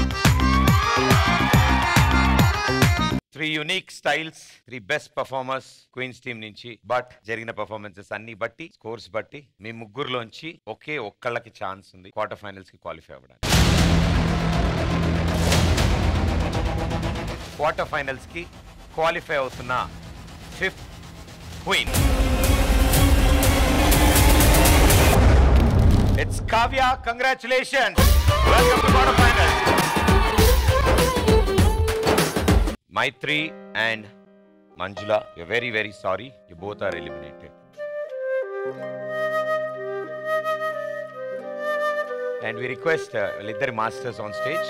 A: three unique styles three best performers queens team నుంచి బట్ జరిగిన పర్ఫార్మెన్సెస్ అన్ని బట్టి స్కోర్స్ బట్టి మీ ముగ్గురులోంచి ఒకే ఒక్కళ్ళకి ఛాన్స్ ఉంది క్వార్టర్ ఫైనల్స్ కి క్వాలిఫై అవ్వడానికి క్వార్టర్ ఫైనల్స్ కి క్వాలిఫై అవుతున్న fifth queen it's Kavya congratulation welcome to quarter finals Maitri and Manjula, you're very, very sorry. You both are eliminated. And we request uh, Lidhar Masters on stage.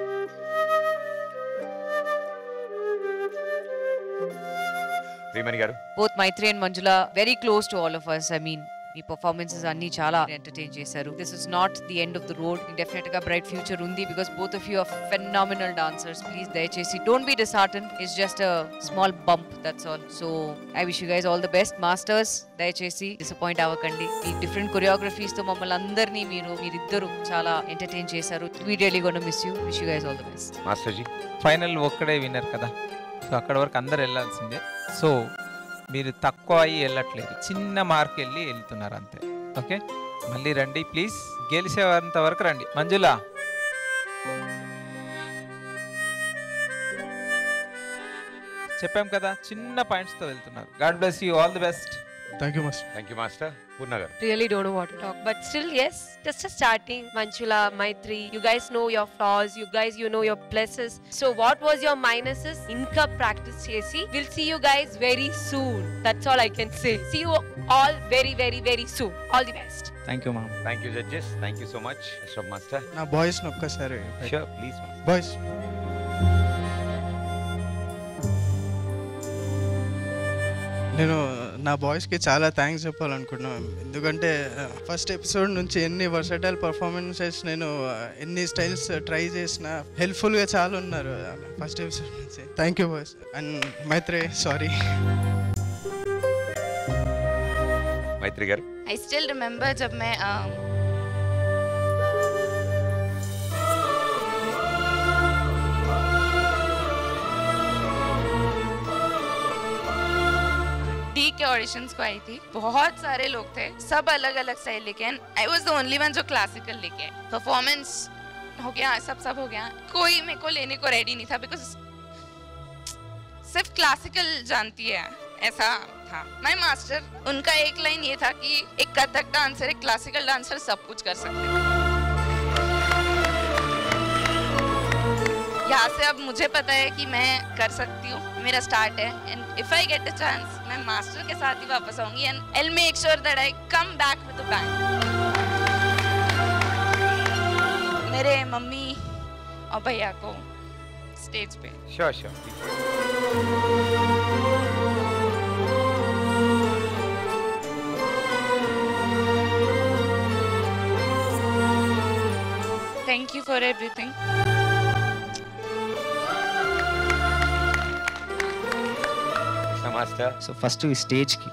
A: Primani garu.
H: Both Maitri and Manjula very close to all of us I mean మీ performances అన్ని చాలా entertain చేశారు this is not the end of the road definite గా bright future ఉంది because both of you are phenomenal dancers please దయచేసి don't be disheartened it's just a small bump that's all so I wish you guys all the best masters దయచేసి disappoint అవ్వకండి ఈ different choreographies తో మమ్మల్ని అందరినీ మీరు మీరిద్దరు చాలా ఎంటర్టైన్ చేశారు we really gonna miss you wish you guys all the best
A: Master ji.
I: Final ఒక్కడే విన్నర్ కదా సో అక్కడ వరకు అందరు వెళ్ళాల్సిందే సో మీరు తక్కువ అయ్యి వెళ్ళట్లేదు చిన్న మార్క్ వెళ్ళి వెళ్తున్నారు అంతే ఓకే మళ్ళీ రండి ప్లీజ్ గెలిచేంత వరకు రండి మంజులా చెప్పాం కదా చిన్న పాయింట్స్తో వెళ్తున్నారు god bless you all the best
T: thank you master
A: Thank you, Master. Purna garu.
J: Really don't know what to talk. But still, yes, just a starting. Manchula, Maitri, you guys know your flaws. You guys, you know your pluses. So, what was your minuses? Inka practice chesi. We'll see you guys very soon. That's all I can say. See you all very, very, very soon. All the best.
I: Thank you ma'am
A: Thank you, judges. Thank you so much, Ashram Master.
T: నా బాయ్స్ని ఒక్కసారి
A: Sure, please, Master.
T: Boys నేను నా బాయ్స్కి చాలా thanks చెప్పాలనుకుంటున్నాను ఎందుకంటే first episode నుంచి ఎన్ని వర్సటైల్ పర్ఫార్మెన్సెస్ నేను ఆ, ఎన్ని స్టైల్స్ ట్రై చేసిన హెల్ప్ఫుల్గా చాలా ఉన్నారు ఫస్ట్ ఎపిసోడ్ నుంచి thank you boys and Maitri sorry
A: Maitri garu.
G: I still remember जब मैं um, डी के ऑडिशंस को आई थी बहुत सारे लोग थे सब अलग अलग स्टाइल लेके I was the only one जो क्लासिकल लेके परफॉर्मेंस हो गया सब सब हो गया कोई मेरे को लेने को रेडी नहीं था बिकॉज सिर्फ क्लासिकल जानती है ऐसा था माय मास्टर उनका एक लाइन ये था कि एक कथक डांसर एक क्लासिकल डांसर सब कुछ कर सकते हैं यहाँ से अब मुझे पता है कि मैं कर सकती हूँ मेरा स्टार्ट है and if I get a chance मैं मास्टर के साथ ही वापस आऊंगी and I make sure that I come back with the bang मेरे मम्मी और भैया को स्टेज पे
A: Sure, sure.
G: Thank you for everything
A: Krishna master
U: so first ఈ స్టేజ్కి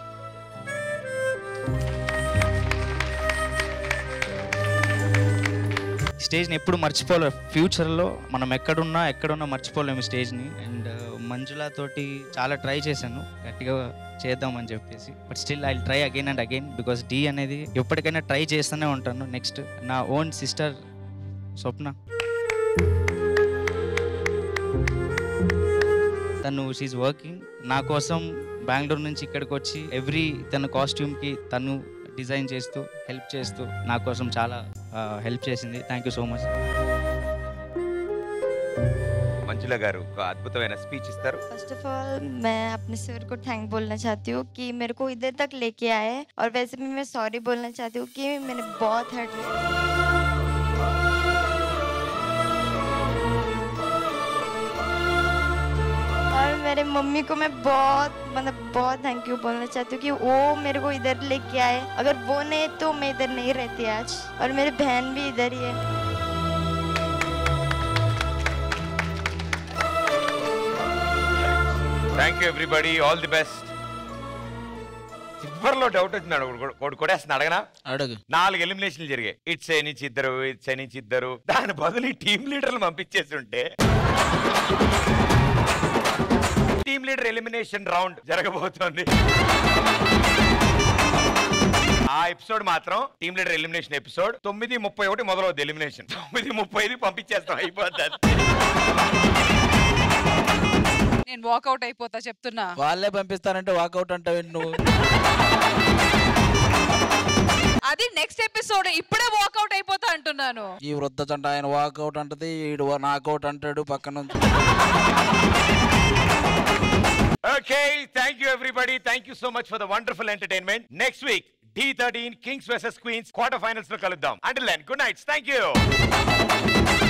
U: స్టేజ్ని ఎప్పుడు మర్చిపోలే ఫ్యూచర్లో మనం ఎక్కడున్నా ఎక్కడున్నా మర్చిపోలేము స్టేజ్ని అండ్ మంజులా తోటి చాలా ట్రై చేశాను గట్టిగా చేద్దామని చెప్పేసి but still I try again and again because డి అనేది ఎప్పటికైనా ట్రై చేస్తూనే ఉంటాను నెక్స్ట్ నా ఓన్ సిస్టర్ స్వప్న తను షీఈ్ వర్కింగ్ నా కోసం బెంగళూరు నుంచి ఇక్కడికి వచ్చి ఎవ్రీ తన కాస్ట్యూమ్కి తను డిజైన్ చేస్తూ హెల్ప్ చేస్తూ నా కోసం చాలా హెల్ప్ చేసింది thank you so much
A: Manjula గారు ఒక అద్భుతమైన స్పీచ్ ఇస్తారు
V: फर्स्ट ऑफ ऑल मैं अपने सर को थैंक बोलना चाहती हूँ कि मेरे को इधर तक लेके आए और वैसे भी मैं सॉरी बोलना चाहती हूँ कि मैंने बहुत हर्ट और मेरे मम्मी को मैं बहुत मतलब बहुत थैंक यू बोलना चाहती हूँ कि वो मेरे को इधर लेके आए अगर वो नहीं तो मैं इधर नहीं रहती आज और मेरी बहन भी इधर ही है
A: thank you everybody all the best చివరిలో డౌట్ వచ్చింది ఒకటి కొడేస్తుంది అడగనా
D: అడుగు
A: నాలుగు ఎలిమినేషన్లు జరిగాయి ఇట్స్ ఏ నుంచి ఇద్దరు ఇట్స్ ఏ నుంచి ఇద్దరు దాని బదులు టీం లీడర్లు పంపించేసి ఉంటే టీం లీడర్ ఎలిమినేషన్ రౌండ్ జరగబోతోంది ఆ ఎపిసోడ్ మాత్రం టీం లీడర్ ఎలిమినేషన్ ఎపిసోడ్ తొమ్మిది ముప్పై ఒకటి మొదలవుద్ది ఎలిమినేషన్ తొమ్మిది ముప్పై ఐదు పంపించేస్తాం అయిపోతుంది
F: నేను వాకౌట్ అయిపోతా చెప్తున్నా
D: వాళ్ళే పంపిస్తారంటే వాకౌట్ అంటావు నువ్వు
F: అది నెక్స్ట్ ఎపిసోడ్ ఇప్పుడే వాకౌట్ అయిపోతా అంటున్నాను
D: ఈ వృద్ధ జంట ఆయన వాకౌట్ అంటది ఈడు నాకౌట్ అంటాడు పక్కన నుంచి
A: Okay, thank you everybody. Thank you so much for the wonderful entertainment. Next week, D13 Kings vs Queens quarterfinals లో కలుద్దాం. Until then, good nights. Thank you.